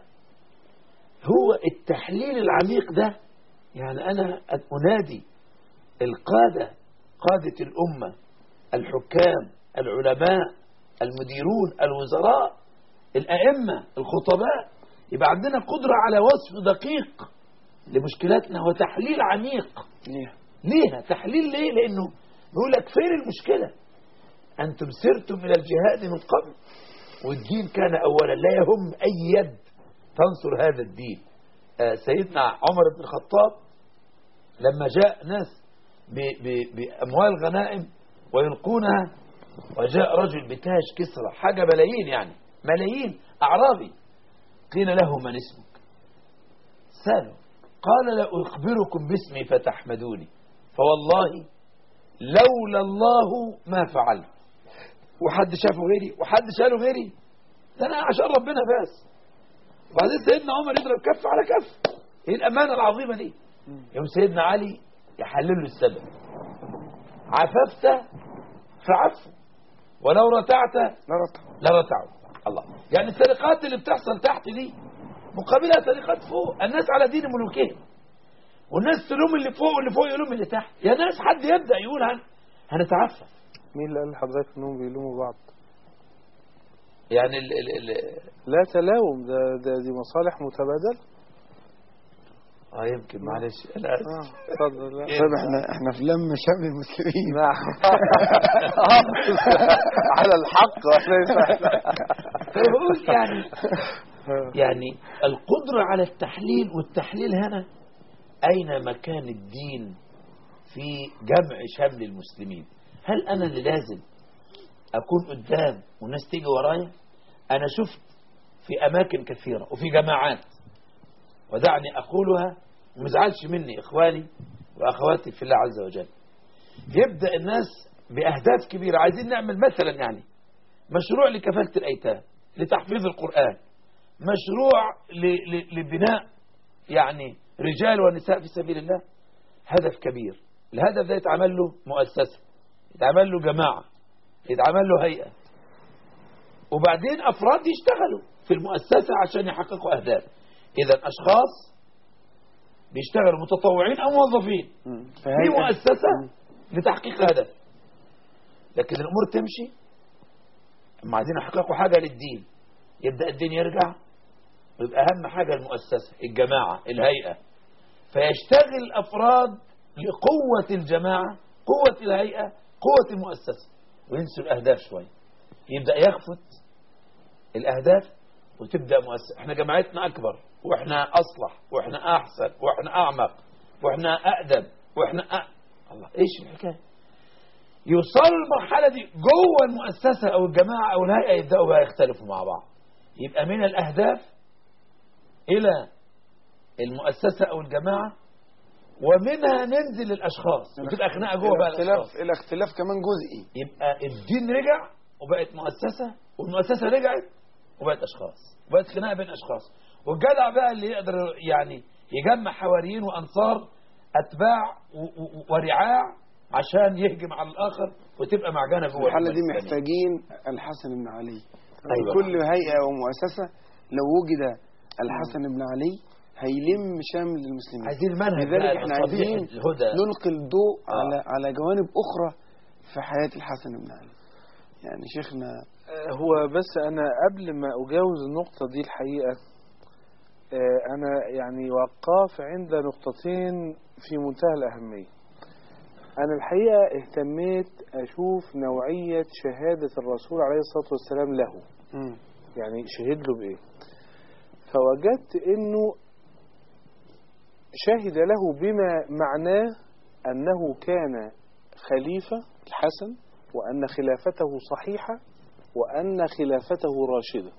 هو التحليل العميق ده يعني أنا أنادي القادة قادة الأمة الحكام العلماء المديرون الوزراء الأئمة الخطباء يبقى عندنا قدرة على وصف دقيق لمشكلاتنا وتحليل عميق ليها تحليل ليه لأنه بيقول لك فين المشكلة أنتم سرتم إلى الجهاد من قبل والدين كان أولا لا يهم أي يد تنصر هذا الدين آه، سيدنا عمر بن الخطاب لما جاء ناس ب- ب- بأموال غنائم ويلقونها وجاء رجل بتاج كسرى حاجة ملايين يعني ملايين أعرابي قيل له من اسمك سأله قال لا أخبركم باسمي فتحمدوني فوالله لولا الله ما فعلت وحد شافه غيري وحد شاله غيري ده أنا عشان ربنا بس وبعدين سيدنا عمر يضرب كف على كف ايه الأمانة العظيمة دي يوم سيدنا علي يحلل له السبب عففت فعفو ولو رتعت لا رطع لرتعوا الله يعني السرقات اللي بتحصل تحت دي مقابلها سرقات فوق الناس على دين ملوكهم والناس تلوم اللي فوق واللي فوق يلوم اللي تحت يا ناس حد يبدأ يقول هن... هنتعفف مين اللي قال لحضرتك انهم بيلوموا بعض يعني ال ال ال لا تلاوم ده, ده دي مصالح متبادله اه يمكن معلش انا اسف اه اتفضل لا. طيب احنا احنا في لم شمل المسلمين نعم على الحق وليس فبقول يعني يعني القدرة على التحليل والتحليل هنا أين مكان الدين في جمع شمل المسلمين هل أنا اللي لازم أكون قدام والناس تيجي ورايا أنا شفت في أماكن كثيرة وفي جماعات ودعني أقولها ومزعلش مني إخواني وأخواتي في الله عز وجل يبدأ الناس بأهداف كبيرة عايزين نعمل مثلا يعني مشروع لكفالة الأيتام لتحفيظ القرآن مشروع ل- ل- لبناء يعني رجال ونساء في سبيل الله هدف كبير الهدف ده يتعمل له مؤسسة يتعمل له جماعة يتعمل له هيئة وبعدين أفراد يشتغلوا في المؤسسة عشان يحققوا أهداف إذا أشخاص بيشتغلوا متطوعين أو موظفين في مؤسسة لتحقيق هدف لكن الأمور تمشي اما عايزين يحققوا حاجة للدين يبدأ الدين يرجع ويبقى أهم حاجة المؤسسة الجماعة الهيئة فيشتغل الأفراد لقوة الجماعة قوة الهيئة قوة المؤسسة وينسوا الأهداف شوية يبدأ يخفت الأهداف وتبدأ مؤسسة احنا جماعتنا أكبر واحنا أصلح واحنا أحسن واحنا أعمق واحنا أقدم واحنا أ... الله إيش الحكاية يوصلوا المرحلة دي جوه المؤسسة أو الجماعة أو الهيئة يبدأوا بقى يختلفوا مع بعض يبقى من الأهداف إلى المؤسسة أو الجماعة ومنها ننزل للأشخاص وتبقى خناقة جوه بقى الاختلاف الأشخاص الاختلاف كمان جزئي يبقى الدين رجع وبقت مؤسسة والمؤسسة رجعت وبقت أشخاص وبقت خناقة بين أشخاص والجدع بقى اللي يقدر يعني يجمع حواريين وأنصار أتباع و- و- ورعاع عشان يهجم على الآخر وتبقى معجنة في جوه الحالة دي الأمة الإسلامية. محتاجين الحسن بن علي أيوة. كل هيئة ومؤسسة لو وجد الحسن بن علي هيلم شمل المسلمين عايزين المنهج لذلك بقى احنا المصابيح عايزين الهدى نلقي الضوء آه. على على جوانب أخرى في حياة الحسن بن علي يعني شيخنا هو بس أنا قبل ما أجاوز النقطة دي الحقيقة آه، أنا يعني وقاف عند نقطتين في منتهى الأهمية أنا الحقيقة اهتميت أشوف نوعية شهادة الرسول عليه الصلاة والسلام له مم. يعني شهد له بإيه فوجدت أنه شهد له بما معناه أنه كان خليفة الحسن وأن خلافته صحيحة وأن خلافته راشدة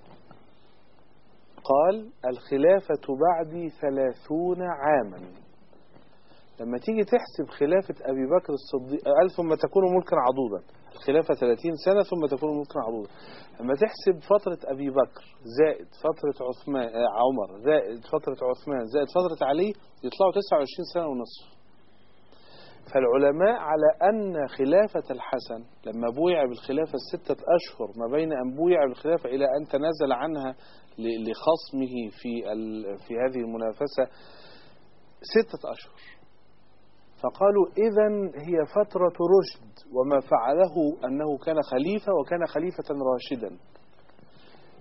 قال الخلافة بعدي ثلاثون عاما لما تيجي تحسب خلافة أبي بكر الصديق قال ثم تكون ملكا عضودا الخلافة 30 سنة ثم تكون ملكا عضودا لما تحسب فترة أبي بكر زائد فترة عثمان آه، عمر زائد فترة عثمان زائد فترة علي يطلعوا 29 سنة ونصف فالعلماء على أن خلافة الحسن لما بويع بالخلافة الستة أشهر ما بين أن بويع بالخلافة إلى أن تنازل عنها ل- لخصمه في ال- في هذه المنافسة ستة أشهر فقالوا إذا هي فترة رشد وما فعله أنه كان خليفة وكان خليفة راشدا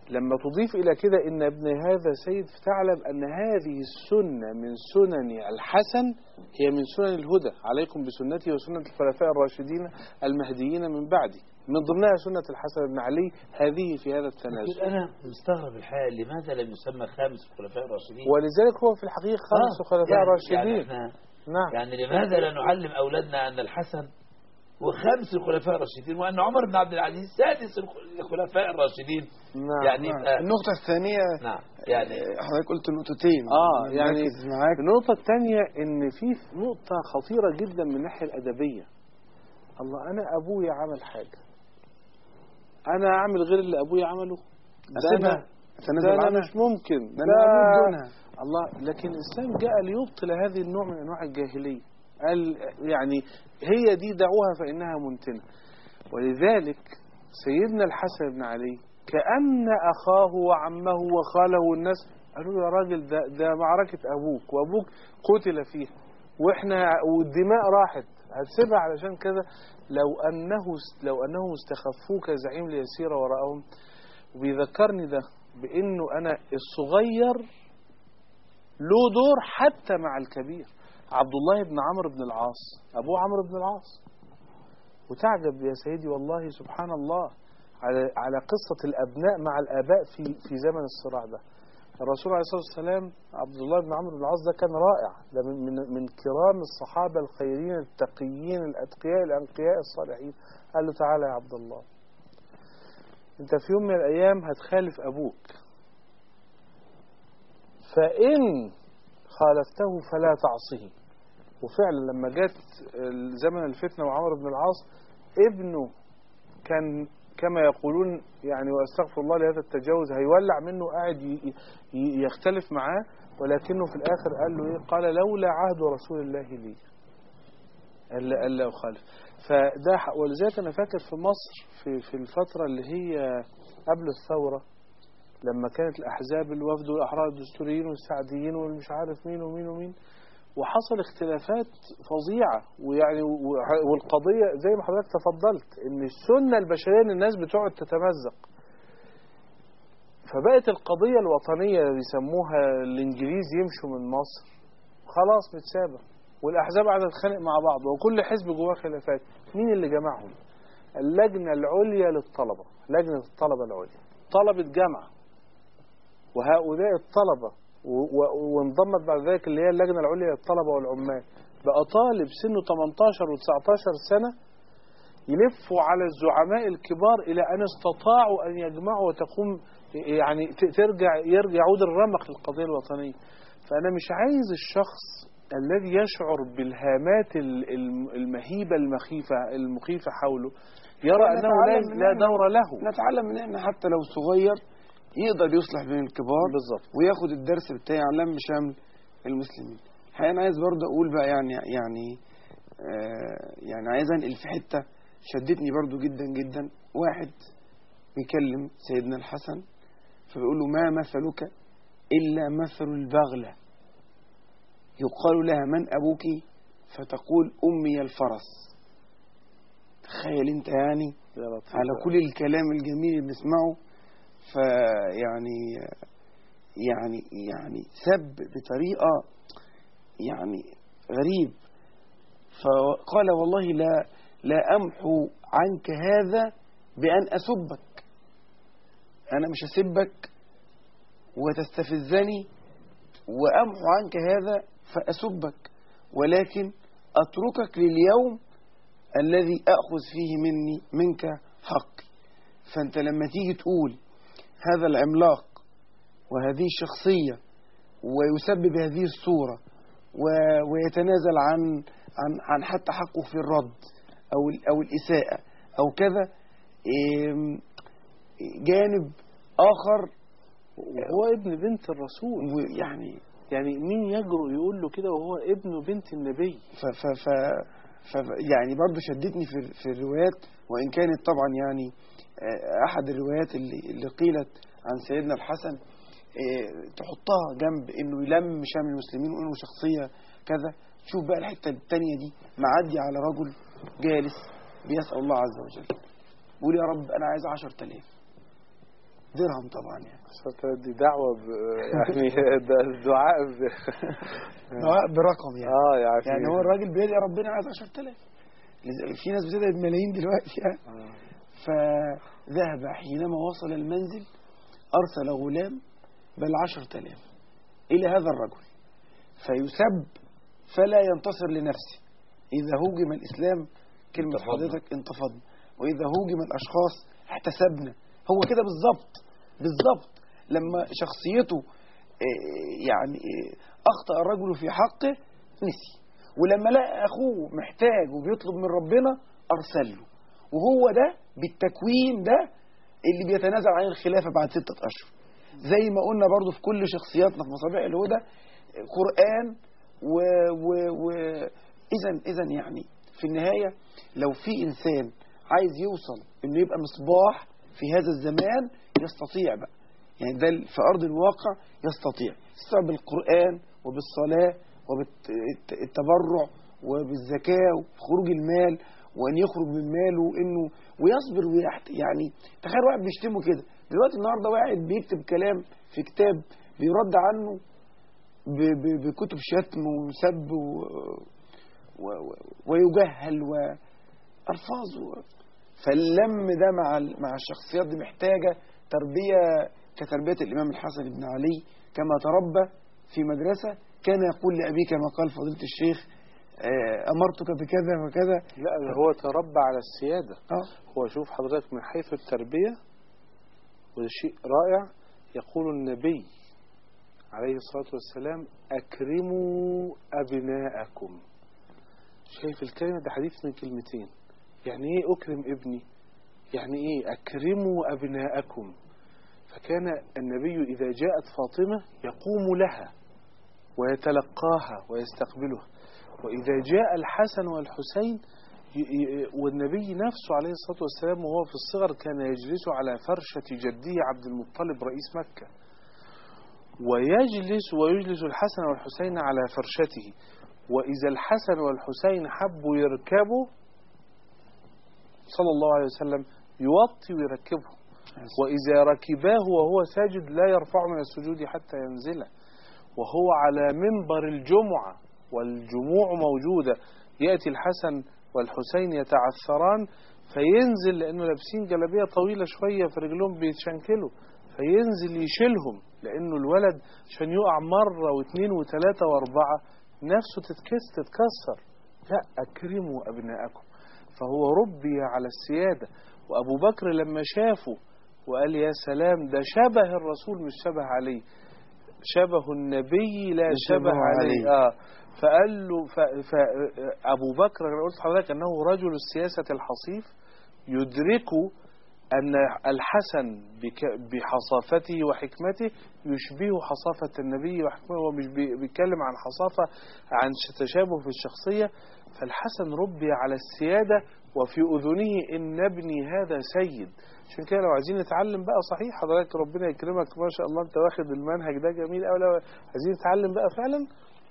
لما تضيف إلى كده إن ابن هذا سيد فتعلم أن هذه السنة من سنن الحسن هي من سنن الهدى عليكم بسنتي وسنة الخلفاء الراشدين المهديين من بعدي من ضمنها سنة الحسن بن علي هذه في هذا التنازل لكن أنا مستغرب الحقيقة لماذا لم يسمى خامس الخلفاء الراشدين ولذلك هو في الحقيقة خمس آه، الخلفاء يعني- الراشدين يعني, احنا نعم يعني لماذا لا نعلم أولادنا أن الحسن وخامس الخلفاء الراشدين وأن عمر بن عبد العزيز سادس الخ- الخلفاء الراشدين نعم يعني نعم. يبقى النقطة الثانية نعم يعني آه، حضرتك قلت نقطتين آه، أنا يعني مركز معاك النقطة الثانية إن في نقطة خطيرة جدا من الناحية الأدبية الله أنا أبويا عمل حاجة أنا أعمل غير اللي أبويا عمله ده أسيبها أنا, أتنازل ده أنا عنها مش ممكن ده أنا أموت دونها الله لكن الإسلام جاء ليبطل هذه النوع من أنواع الجاهلية قال يعني هي دي دعوها فإنها منتنة ولذلك سيدنا الحسن بن علي كأن أخاه وعمه وخاله والناس قالوا له يا راجل ده, ده معركة أبوك وأبوك قتل فيها وإحنا والدماء راحت هتسيبها علشان كذا لو أنه لو أنهم استخفوك زعيم ليسير وراءهم وبيذكرني ده بأنه أنا الصغير له دور حتى مع الكبير عبد الله بن عمرو بن العاص أبوه عمرو بن العاص وتعجب يا سيدي والله سبحان الله على على قصة الأبناء مع الآباء في في زمن الصراع ده الرسول عليه الصلاة والسلام عبد الله بن عمرو بن العاص ده كان رائع ده من من, من كرام الصحابة الخيرين التقيين الأتقياء الأنقياء الصالحين قال له تعالى يا عبد الله أنت في يوم من الأيام هتخالف أبوك فإن خالفته فلا تعصه وفعلا لما جت زمن الفتنة وعمر بن العاص ابنه كان كما يقولون يعني واستغفر الله لهذا التجاوز هيولع منه قاعد ي- ي- يختلف معاه ولكنه في الاخر قال له ايه قال لولا عهد رسول الله لي الا الا اخالف فده ح- ولذلك انا فاكر في مصر في في الفتره اللي هي قبل الثوره لما كانت الاحزاب الوفد والاحرار الدستوريين والسعديين والمش عارف مين ومين ومين وحصل اختلافات فظيعة ويعني و- والقضية زي ما حضرتك تفضلت ان السنة البشرية ان الناس بتقعد تتمزق فبقت القضية الوطنية اللي بيسموها الانجليز يمشوا من مصر خلاص متسابة والاحزاب قاعدة تتخانق مع بعض وكل حزب جواه خلافات مين اللي جمعهم اللجنة العليا للطلبة لجنة الطلبة العليا طلبة جامعة وهؤلاء الطلبة و- و- وانضمت بعد ذلك اللي هي اللجنة العليا للطلبة والعمال بقى طالب سنه 18 و19 سنة يلفوا على الزعماء الكبار إلى أن استطاعوا أن يجمعوا وتقوم يعني ت- ترجع يرجع يعود الرمق للقضية الوطنية فأنا مش عايز الشخص الذي يشعر بالهامات ال- الم- المهيبة المخيفة المخيفة حوله يرى أنه لا, نتعلم من لا إحنا- دور له نتعلم من احنا حتى لو صغير يقدر يصلح بين الكبار بالظبط وياخد الدرس بتاعي عن لم شمل المسلمين الحقيقة انا عايز برضه اقول بقى يعني يعني آه يعني عايز انقل في حته شدتني برضه جدا جدا واحد بيكلم سيدنا الحسن فبيقول له ما مثلك الا مثل البغله يقال لها من ابوك فتقول امي الفرس تخيل انت يعني يا لطيف. على كل الكلام الجميل اللي بنسمعه فيعني يعني يعني سب بطريقة يعني غريب فقال والله لا لا أمحو عنك هذا بأن أسبك أنا مش أسبك وتستفزني وأمحو عنك هذا فأسبك ولكن أتركك لليوم الذي أخذ فيه مني منك حقي فأنت لما تيجي تقول هذا العملاق وهذه الشخصية ويسبب هذه الصورة و- ويتنازل عن عن عن حتى حقه في الرد أو ال- أو الإساءة أو كذا إم، جانب آخر وهو ابن بنت الرسول يعني يعني مين يجرؤ يقول له كده وهو ابن بنت النبي ف ف ف ف يعني برضه شدتني في في الروايات وان كانت طبعا يعني آه، احد الروايات اللي اللي قيلت عن سيدنا الحسن آه، تحطها جنب انه يلم شام المسلمين وانه شخصيه كذا شوف بقى الحته الثانيه دي معدي على رجل جالس بيسال الله عز وجل بيقول يا رب انا عايز 10000 درهم طبعا يعني عشرة دي دعوة ب... يعني ده الدعاء ب... دعاء برقم يعني اه يعني يعني هو الراجل بيدعي ربنا عايز 10000 لذلك في ناس بتدعي بملايين دلوقتي يعني آه. فذهب حينما وصل المنزل أرسل غلام بل عشرة آلاف إلى هذا الرجل فيسب فلا ينتصر لنفسه إذا هوجم الإسلام كلمة انتفضنا. حضرتك انتفضنا وإذا هوجم الأشخاص احتسبنا هو كده بالظبط بالظبط لما شخصيته آه، يعني آه، أخطأ الرجل في حقه نسي ولما لقى أخوه محتاج وبيطلب من ربنا أرسل له وهو ده بالتكوين ده اللي بيتنازل عن الخلافة بعد ستة أشهر زي ما قلنا برضو في كل شخصياتنا في مصابيح الهدى قرآن و, و, و إذا إذا يعني في النهاية لو في إنسان عايز يوصل إنه يبقى مصباح في هذا الزمان يستطيع بقى يعني ده في أرض الواقع يستطيع يستطيع بالقرآن وبالصلاة وبالتبرع وبالزكاة وخروج المال وأن يخرج من ماله إنه ويصبر ويحت يعني تخيل واحد بيشتمه كده دلوقتي النهارده واحد بيكتب كلام في كتاب بيرد عنه ب- ب- بكتب شتم وسب و... و... و... ويجهل وألفاظ و... فاللم ده مع ال- مع الشخصيات دي محتاجة تربية كتربية الإمام الحسن بن علي كما تربى في مدرسة كان يقول لأبيه كما قال فضيلة الشيخ آه، أمرتك بكذا وكذا لا ده هو تربى على السيادة آه. هو شوف حضرتك من حيث التربية وده شيء رائع يقول النبي عليه الصلاة والسلام أكرموا أبناءكم شايف الكلمة ده حديث من كلمتين يعني إيه أكرم ابني يعني إيه أكرموا أبناءكم فكان النبي إذا جاءت فاطمة يقوم لها ويتلقاها ويستقبلها وإذا جاء الحسن والحسين ي- ي- والنبي نفسه عليه الصلاة والسلام وهو في الصغر كان يجلس على فرشة جده عبد المطلب رئيس مكة ويجلس ويجلس الحسن والحسين على فرشته وإذا الحسن والحسين حبوا يركبوا صلى الله عليه وسلم يوطي ويركبه وإذا ركباه وهو ساجد لا يرفع من السجود حتى ينزله وهو على منبر الجمعة والجموع موجودة يأتي الحسن والحسين يتعثران فينزل لأنه لابسين جلابية طويلة شوية في رجلهم بيتشنكلوا فينزل يشيلهم لأنه الولد عشان يقع مرة واثنين وثلاثة وأربعة نفسه تتكس تتكسر لا أكرموا أبناءكم فهو ربي على السيادة وأبو بكر لما شافه وقال يا سلام ده شبه الرسول مش شبه عليه شبه النبي لا يشبه شبه عليه عليه. آه فقال له ف... ف... أبو بكر أنا قلت لحضرتك أنه رجل السياسة الحصيف يدرك أن الحسن بك... بحصافته وحكمته يشبه حصافة النبي وحكمته هو مش بي- بيتكلم عن حصافة عن ش- تشابه في الشخصية فالحسن ربي على السيادة وفي أذنه إن ابني هذا سيد عشان كده لو عايزين نتعلم بقى صحيح حضرتك ربنا يكرمك ما شاء الله انت واخد المنهج ده جميل قوي لو عايزين نتعلم بقى فعلا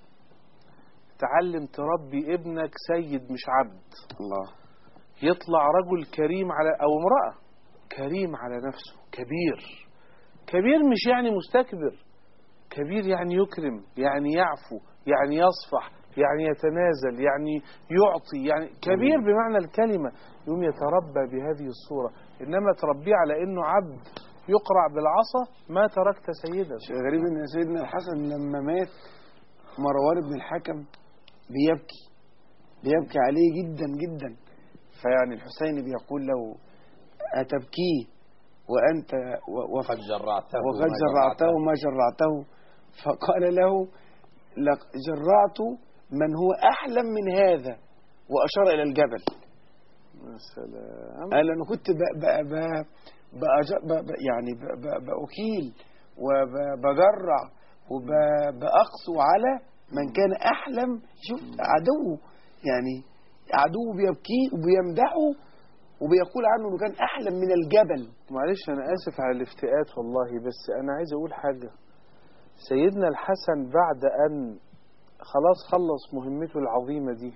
تعلم تربي ابنك سيد مش عبد الله يطلع رجل كريم على او امرأة كريم على نفسه كبير كبير مش يعني مستكبر كبير يعني يكرم يعني يعفو يعني يصفح يعني يتنازل يعني يعطي يعني كبير بمعنى الكلمة يوم يتربى بهذه الصورة إنما تربيه على إنه عبد يقرع بالعصا ما تركت سيدا شيء غريب ان سيدنا الحسن لما مات مروان بن الحكم بيبكي بيبكي عليه جدا جدا فيعني الحسين بيقول له أتبكيه وأنت و- وف- قد جرعته وقد وما جرعته ما جرعته فقال له لق- جرعت من هو أحلم من هذا وأشار إلى الجبل يا سلام قال أنا كنت ب ب ب بأج- ب ب يعني ب ب بأكيل وبجرع وبأقسو على من كان أحلم شوف عدوه يعني عدوه بيبكيه وبيمدحه وبيقول عنه انه كان احلم من الجبل معلش أنا آسف على الافتئات والله بس أنا عايز أقول حاجة سيدنا الحسن بعد أن خلاص خلص مهمته العظيمة دي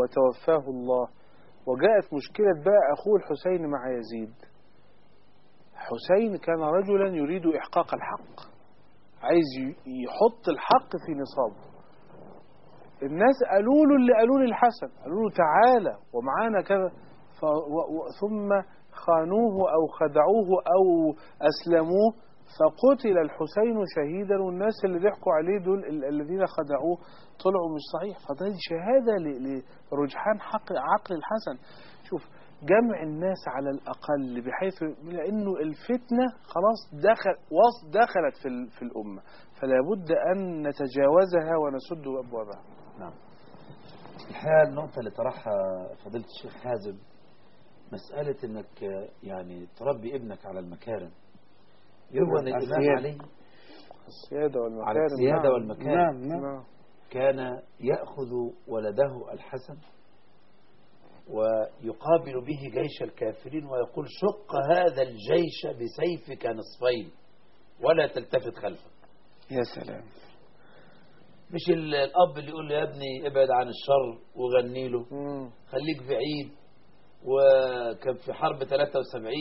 وتوفاه الله وجاءت مشكلة بقى أخوه الحسين مع يزيد حسين كان رجلا يريد إحقاق الحق عايز ي- يحط الحق في نصابه الناس قالوا له اللي قالوا للحسن قالوا له تعالى ومعانا كذا ف و و ثم خانوه أو خدعوه أو أسلموه فقتل الحسين شهيدا والناس اللي ضحكوا عليه دول ال- الذين خدعوه طلعوا مش صحيح فده شهادة ل- لرجحان حق عقل الحسن شوف جمع الناس على الأقل بحيث لأنه الفتنة خلاص دخل وص دخلت في, ال- في الأمة فلا بد أن نتجاوزها ونسد أبوابها نعم الحقيقة النقطة اللي طرحها فضيلة الشيخ حازم مسألة انك آه، يعني تربي ابنك على المكارم يروى ان على الإمام السيادة. علي السيادة والمكارم على السيادة نعم. والمكارم نعم نعم نعم. كان يأخذ ولده الحسن ويقابل به جيش الكافرين ويقول شق هذا الجيش بسيفك نصفين ولا تلتفت خلفك يا سلام مش ال- الأب اللي يقول له يا ابني ابعد عن الشر وغني له مم. خليك بعيد وكان في حرب 73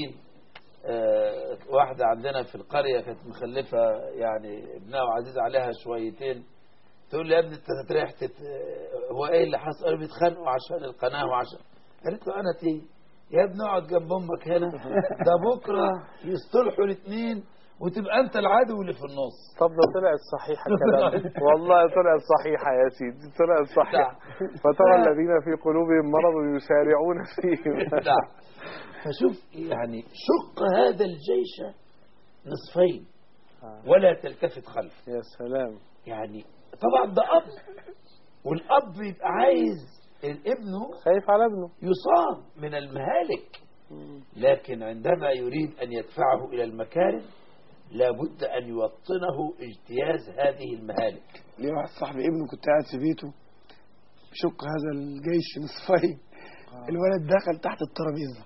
آه، واحدة عندنا في القرية كانت مخلفة يعني ابنها وعزيز عليها شويتين تقول لي يا ابني انت هتريح تت... آه، هو ايه اللي حصل؟ قالوا بيتخانقوا عشان القناة وعشان قالت له انا تي يا ابني اقعد جنب امك هنا ده بكرة يصطلحوا الاثنين وتبقى انت العدو اللي في النص طب ده طلعت صحيحة كلام والله طلعت صحيحة يا سيدي طلعت صحيحة فترى الذين في قلوبهم مرض يسارعون فيه نعم فشوف يعني شق هذا الجيش نصفين ولا تلتفت خلف يا سلام يعني طبعا ده أب والأب يبقى عايز ابنه خايف على ابنه يصاب من المهالك لكن عندما يريد أن يدفعه إلى المكارم لابد أن يوطنه اجتياز هذه المهالك ليه واحد صاحبي ابنه كنت قاعد في بيته شق هذا الجيش نصفين الولد دخل تحت الترابيزه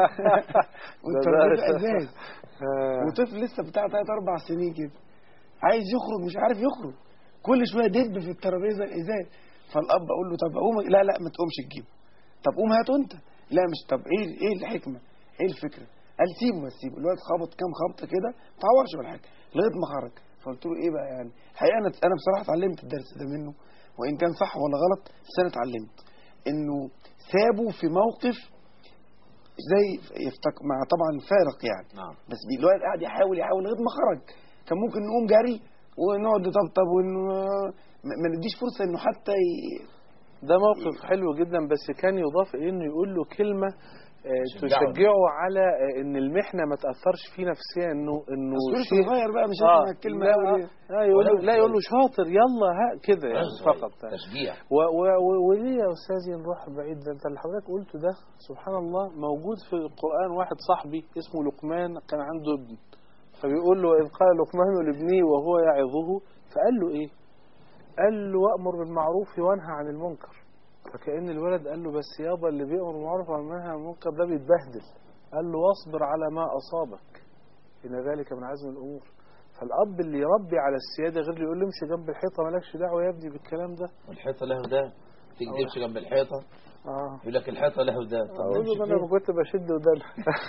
والترابيزه ازاز آه. وطفل لسه بتاع ثلاث اربع سنين كده عايز يخرج مش عارف يخرج كل شويه دب في الترابيزه الازاز فالاب اقول له طب اقوم لا لا ما تقومش تجيبه طب قوم هاته انت لا مش طب ايه ايه الحكمه ايه الفكره قال سيبه بس سيبه الولد خبط كام خبطه كده ما تعورش ولا حاجه لغايه ما خرج فقلت له ايه بقى يعني الحقيقه انا انا بصراحه اتعلمت الدرس ده منه وان كان صح ولا غلط بس انا اتعلمت انه سابه في موقف زي يفتك مع طبعا فارق يعني نعم بس بي- الولد قاعد يحاول يحاول لغايه ما خرج كان ممكن نقوم جري ونقعد نطبطب ونو... ما ما نديش فرصه انه حتى ي... ده موقف حلو جدا بس كان يضاف إليه انه يقول له كلمة آه، تشجعه. تشجعه على آه، ان المحنه ما تاثرش فيه نفسيا انه انه بس لسه شيء صغير بقى مش آه هسمع الكلمه لا, أوي دي. لا يقول له ولو لا يقول له صغير. شاطر يلا ها كده يعني فقط تشجيع و- و- و- وليه يا استاذي نروح بعيد ده انت اللي حضرتك قلته ده سبحان الله موجود في القران واحد صاحبي اسمه لقمان كان عنده ابن فبيقول له اذ قال لقمان لابنه وهو يعظه فقال له ايه؟ قال له وامر بالمعروف وانهى عن المنكر فكأن الولد قال له بس يابا اللي بيأمر بالمعروف وينهى عن المنكر ده بيتبهدل قال له واصبر على ما أصابك إن ذلك من عزم الأمور فالأب اللي يربي على السيادة غير اللي يقول له امشي جنب الحيطة مالكش دعوة يا ابني بالكلام ده والحيطة له ده تيجي تمشي جنب الحيطة اه يقول لك الحيطة له ده طب أقول نمشي له أنا فين؟ كنت بشد ودان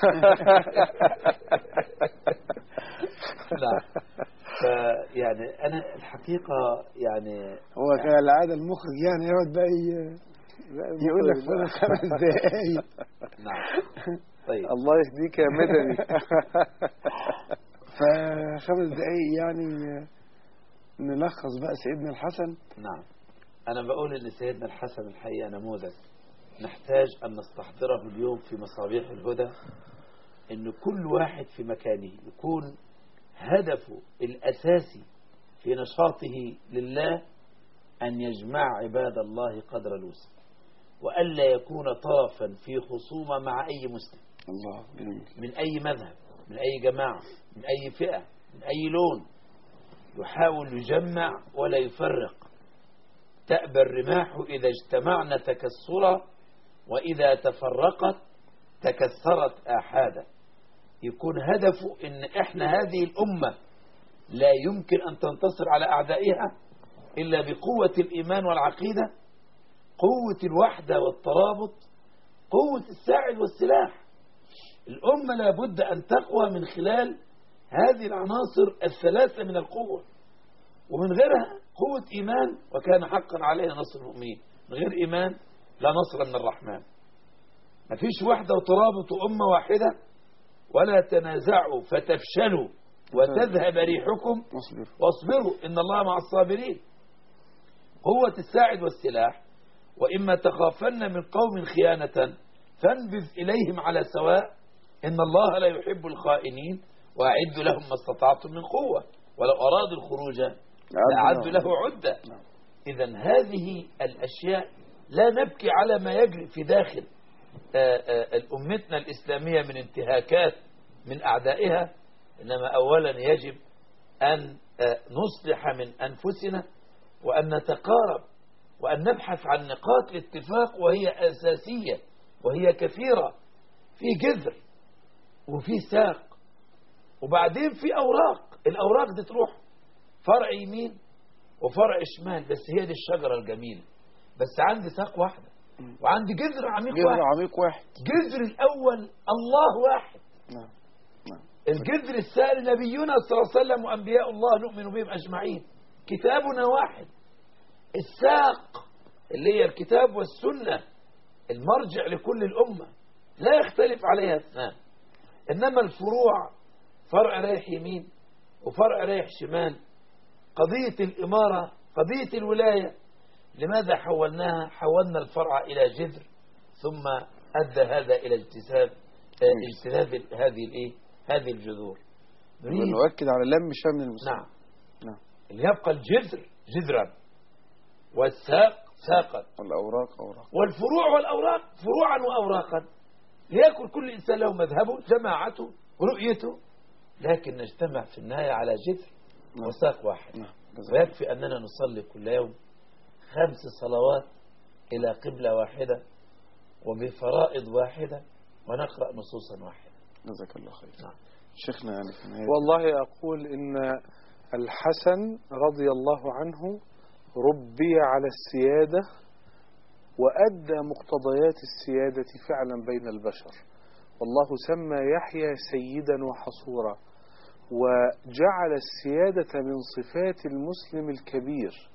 لا فيعني أنا الحقيقة يعني هو كالعاده المخرج يعني يقعد بقى ي- يقول لك فاضل خمس دقايق نعم طيب الله يهديك يا مدني فخمس دقايق يعني نلخص بقى سيدنا الحسن نعم أنا بقول إن سيدنا الحسن الحقيقة نموذج نحتاج أن نستحضره اليوم في مصابيح الهدى إن كل واحد في مكانه يكون هدفه الأساسي في نشاطه لله أن يجمع عباد الله قدر الوسع وألا يكون طرفا في خصومة مع أي مسلم الله جميل من أي مذهب من أي جماعة من أي فئة من أي لون يحاول يجمع ولا يفرق تأبى الرماح إذا اجتمعنا تكسرا وإذا تفرقت تكسرت آحادا يكون هدفه إن إحنا هذه الأمة لا يمكن أن تنتصر على أعدائها إلا بقوة الإيمان والعقيدة قوة الوحدة والترابط قوة الساعد والسلاح الأمة لابد أن تقوى من خلال هذه العناصر الثلاثة من القوة ومن غيرها قوة إيمان وكان حقا علينا نصر المؤمنين من غير إيمان لا نصر من الرحمن ما فيش وحدة وترابط أمة واحدة ولا تنازعوا فتفشلوا وتذهب ريحكم مصبر واصبروا إن الله مع الصابرين قوة الساعد والسلاح وإما تخافن من قوم خيانة فانبذ إليهم على سواء إن الله لا يحب الخائنين وأعد لهم ما استطعتم من قوة ولو أرادوا الخروج لأعد له عدة نعم. إذا هذه الأشياء لا نبكي على ما يجري في داخل آه، آه، أمتنا الإسلامية من انتهاكات من أعدائها إنما أولا يجب أن آه، نصلح من أنفسنا وأن نتقارب وأن نبحث عن نقاط الاتفاق وهي أساسية وهي كثيرة في جذر وفي ساق وبعدين في أوراق الأوراق دي تروح فرع يمين وفرع شمال بس هي دي الشجرة الجميلة بس عندي ساق واحدة وعندي جذر عميق جذر واحد عميق واحد جذر الأول الله واحد نعم نعم الجذر الثاني نبينا صلى الله عليه وسلم وأنبياء الله نؤمن بهم أجمعين كتابنا واحد الساق اللي هي الكتاب والسنة المرجع لكل الأمة لا يختلف عليها اثنان إنما الفروع فرع رايح يمين وفرع رايح شمال قضية الإمارة قضية الولاية لماذا حولناها حولنا الفرع إلى جذر ثم أدى هذا إلى اجتذاب آه، اجتذاب هذه الإيه هذه الجذور نريد ونؤكد على لم شمل المسلمين نعم نعم اللي يبقى الجذر جذرا والساق ساقا والأوراق أوراق والفروع والأوراق فروعا وأوراقا ليكن كل إنسان له مذهبه جماعته ورؤيته لكن نجتمع في النهاية على جذر نعم. وساق واحد نعم جزاك الله. ويكفي أننا نصلي كل يوم خمس صلوات إلى قبلة واحدة وبفرائض واحدة ونقرأ نصوصا واحدة جزاك الله خير نعم. شيخنا يعني في نهاية والله أقول إن الحسن رضي الله عنه ربي على السيادة وأدى مقتضيات السيادة فعلا بين البشر والله سمى يحيى سيدا وحصورا وجعل السيادة من صفات المسلم الكبير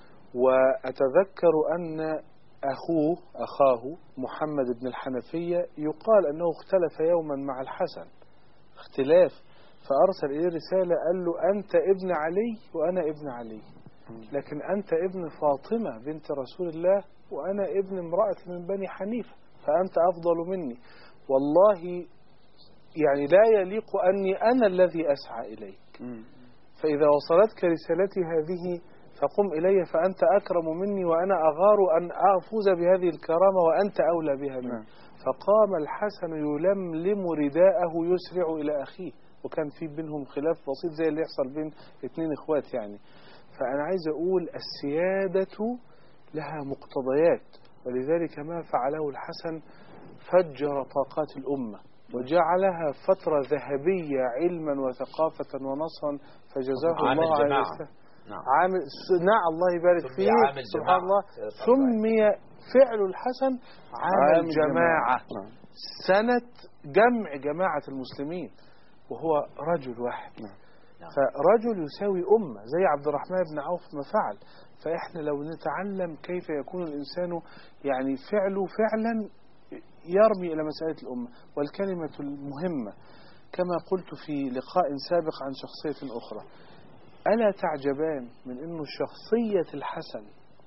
وأتذكر أن أخوه أخاه محمد بن الحنفية يقال أنه اختلف يوما مع الحسن اختلاف فأرسل إليه رسالة قال له أنت ابن علي وأنا ابن علي لكن أنت ابن فاطمة بنت رسول الله وأنا ابن امرأة من بني حنيفة فأنت أفضل مني والله يعني لا يليق أني أنا الذي أسعى إليك مم. فإذا وصلتك رسالتي هذه فقم إلي فأنت أكرم مني وأنا أغار أن أفوز بهذه الكرامة وأنت أولى بها مني نعم. فقام الحسن يلملم رداءه يسرع إلى أخيه وكان في بينهم خلاف بسيط زي اللي يحصل بين اثنين اخوات يعني فأنا عايز أقول السيادة لها مقتضيات ولذلك ما فعله الحسن فجر طاقات الأمة وجعلها فترة ذهبية علما وثقافة ونصرا فجزاه عامل الله عن جماعة. الإسلام. نعم عامل س- نعم الله يبارك سمي فيه عامل سبحان جماعة. الله سيدة سمي فعل الحسن عامل جماعة نعم سنة جمع جماعة المسلمين وهو رجل واحد نعم. نعم. فرجل يساوي أمة زي عبد الرحمن بن عوف ما فعل فإحنا لو نتعلم كيف يكون الإنسان يعني فعله فعلا يرمي إلى مسألة الأمة والكلمة المهمة كما قلت في لقاء سابق عن شخصية أخرى ألا تعجبان من أن شخصية الحسن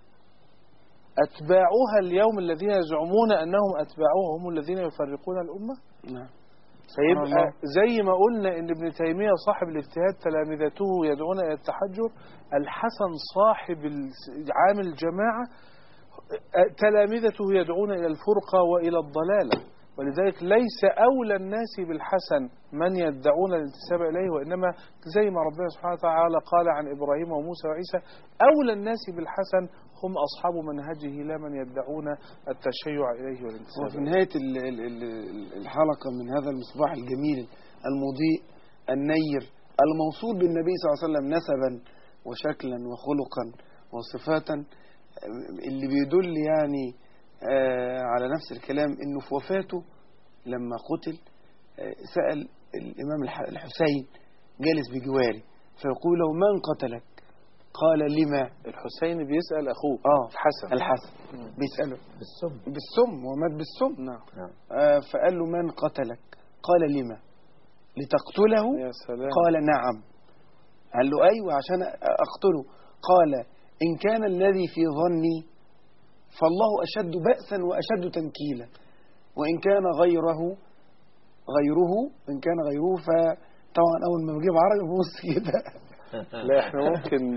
أتباعها اليوم الذين يزعمون أنهم أتباعوها هم الذين يفرقون الأمة نعم فيبقى الله. زي ما قلنا ان ابن تيمية صاحب الاجتهاد تلامذته يدعون الى التحجر الحسن صاحب الس- عامل الجماعة أ- تلامذته يدعون الى الفرقة والى الضلالة ولذلك ليس اولى الناس بالحسن من يدعون الانتساب اليه وانما زي ما ربنا سبحانه وتعالى قال عن ابراهيم وموسى وعيسى اولى الناس بالحسن هم اصحاب منهجه لا من يدعون التشيع اليه والانتساب وفي إليه. نهاية ال- ال- ال- الحلقة من هذا المصباح الجميل المضيء النير الموصول بالنبي صلى الله عليه وسلم نسبا وشكلا وخلقا وصفاتا اللي بيدل يعني آه، على نفس الكلام انه في وفاته لما قتل آه، سأل الإمام الح- الحسين جالس بجواري فيقول له من قتلك قال لما الحسين بيسأل أخوه آه الحسن الحسن بيسأله بالسم بالسم ومات بالسم نعم آه فقال له من قتلك قال لما لتقتله يا سلام قال نعم قال له أيوة عشان أقتله قال إن كان الذي في ظني فالله أشد بأسا وأشد تنكيلا وإن كان غيره غيره إن كان غيره فطبعا أول ما بجيب عربي ببص كده لا احنا ممكن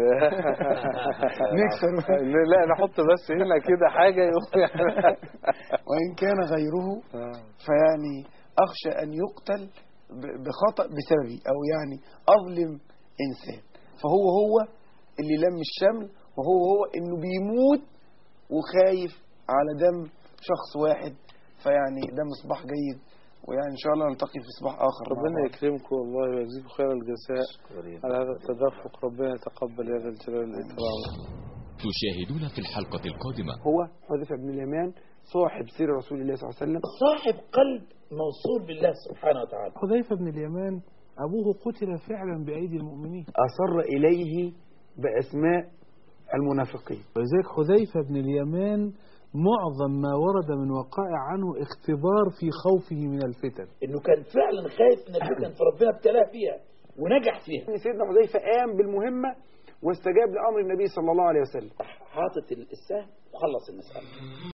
نكسر لا نحط بس هنا كده حاجة يقول وإن كان غيره فيعني أخشى أن يقتل ب- بخطأ بسببي أو يعني أظلم إنسان فهو هو اللي لم الشمل وهو هو إنه بيموت وخايف على دم شخص واحد فيعني ده مصباح جيد ويعني إن شاء الله نلتقي في صباح آخر مع ربنا بعض. يكرمكم والله ويجزيكم خير الجزاء على هذا التدفق ربنا يتقبل يا ذا الجلال والإكرام تشاهدون في الحلقة القادمة هو حذيفة بن اليمان صاحب سير رسول الله صلى الله عليه وسلم صاحب قلب موصول بالله سبحانه وتعالى حذيفة بن اليمان أبوه قتل فعلا بأيدي المؤمنين أصر إليه بأسماء المنافقين ولذلك حذيفة بن اليمان معظم ما ورد من وقائع عنه اختبار في خوفه من الفتن انه كان فعلا خايف من الفتن فربنا ابتلاه فيها ونجح فيها إن سيدنا حذيفة قام بالمهمة واستجاب لأمر النبي صلى الله عليه وسلم حاطط السهم وخلص المسألة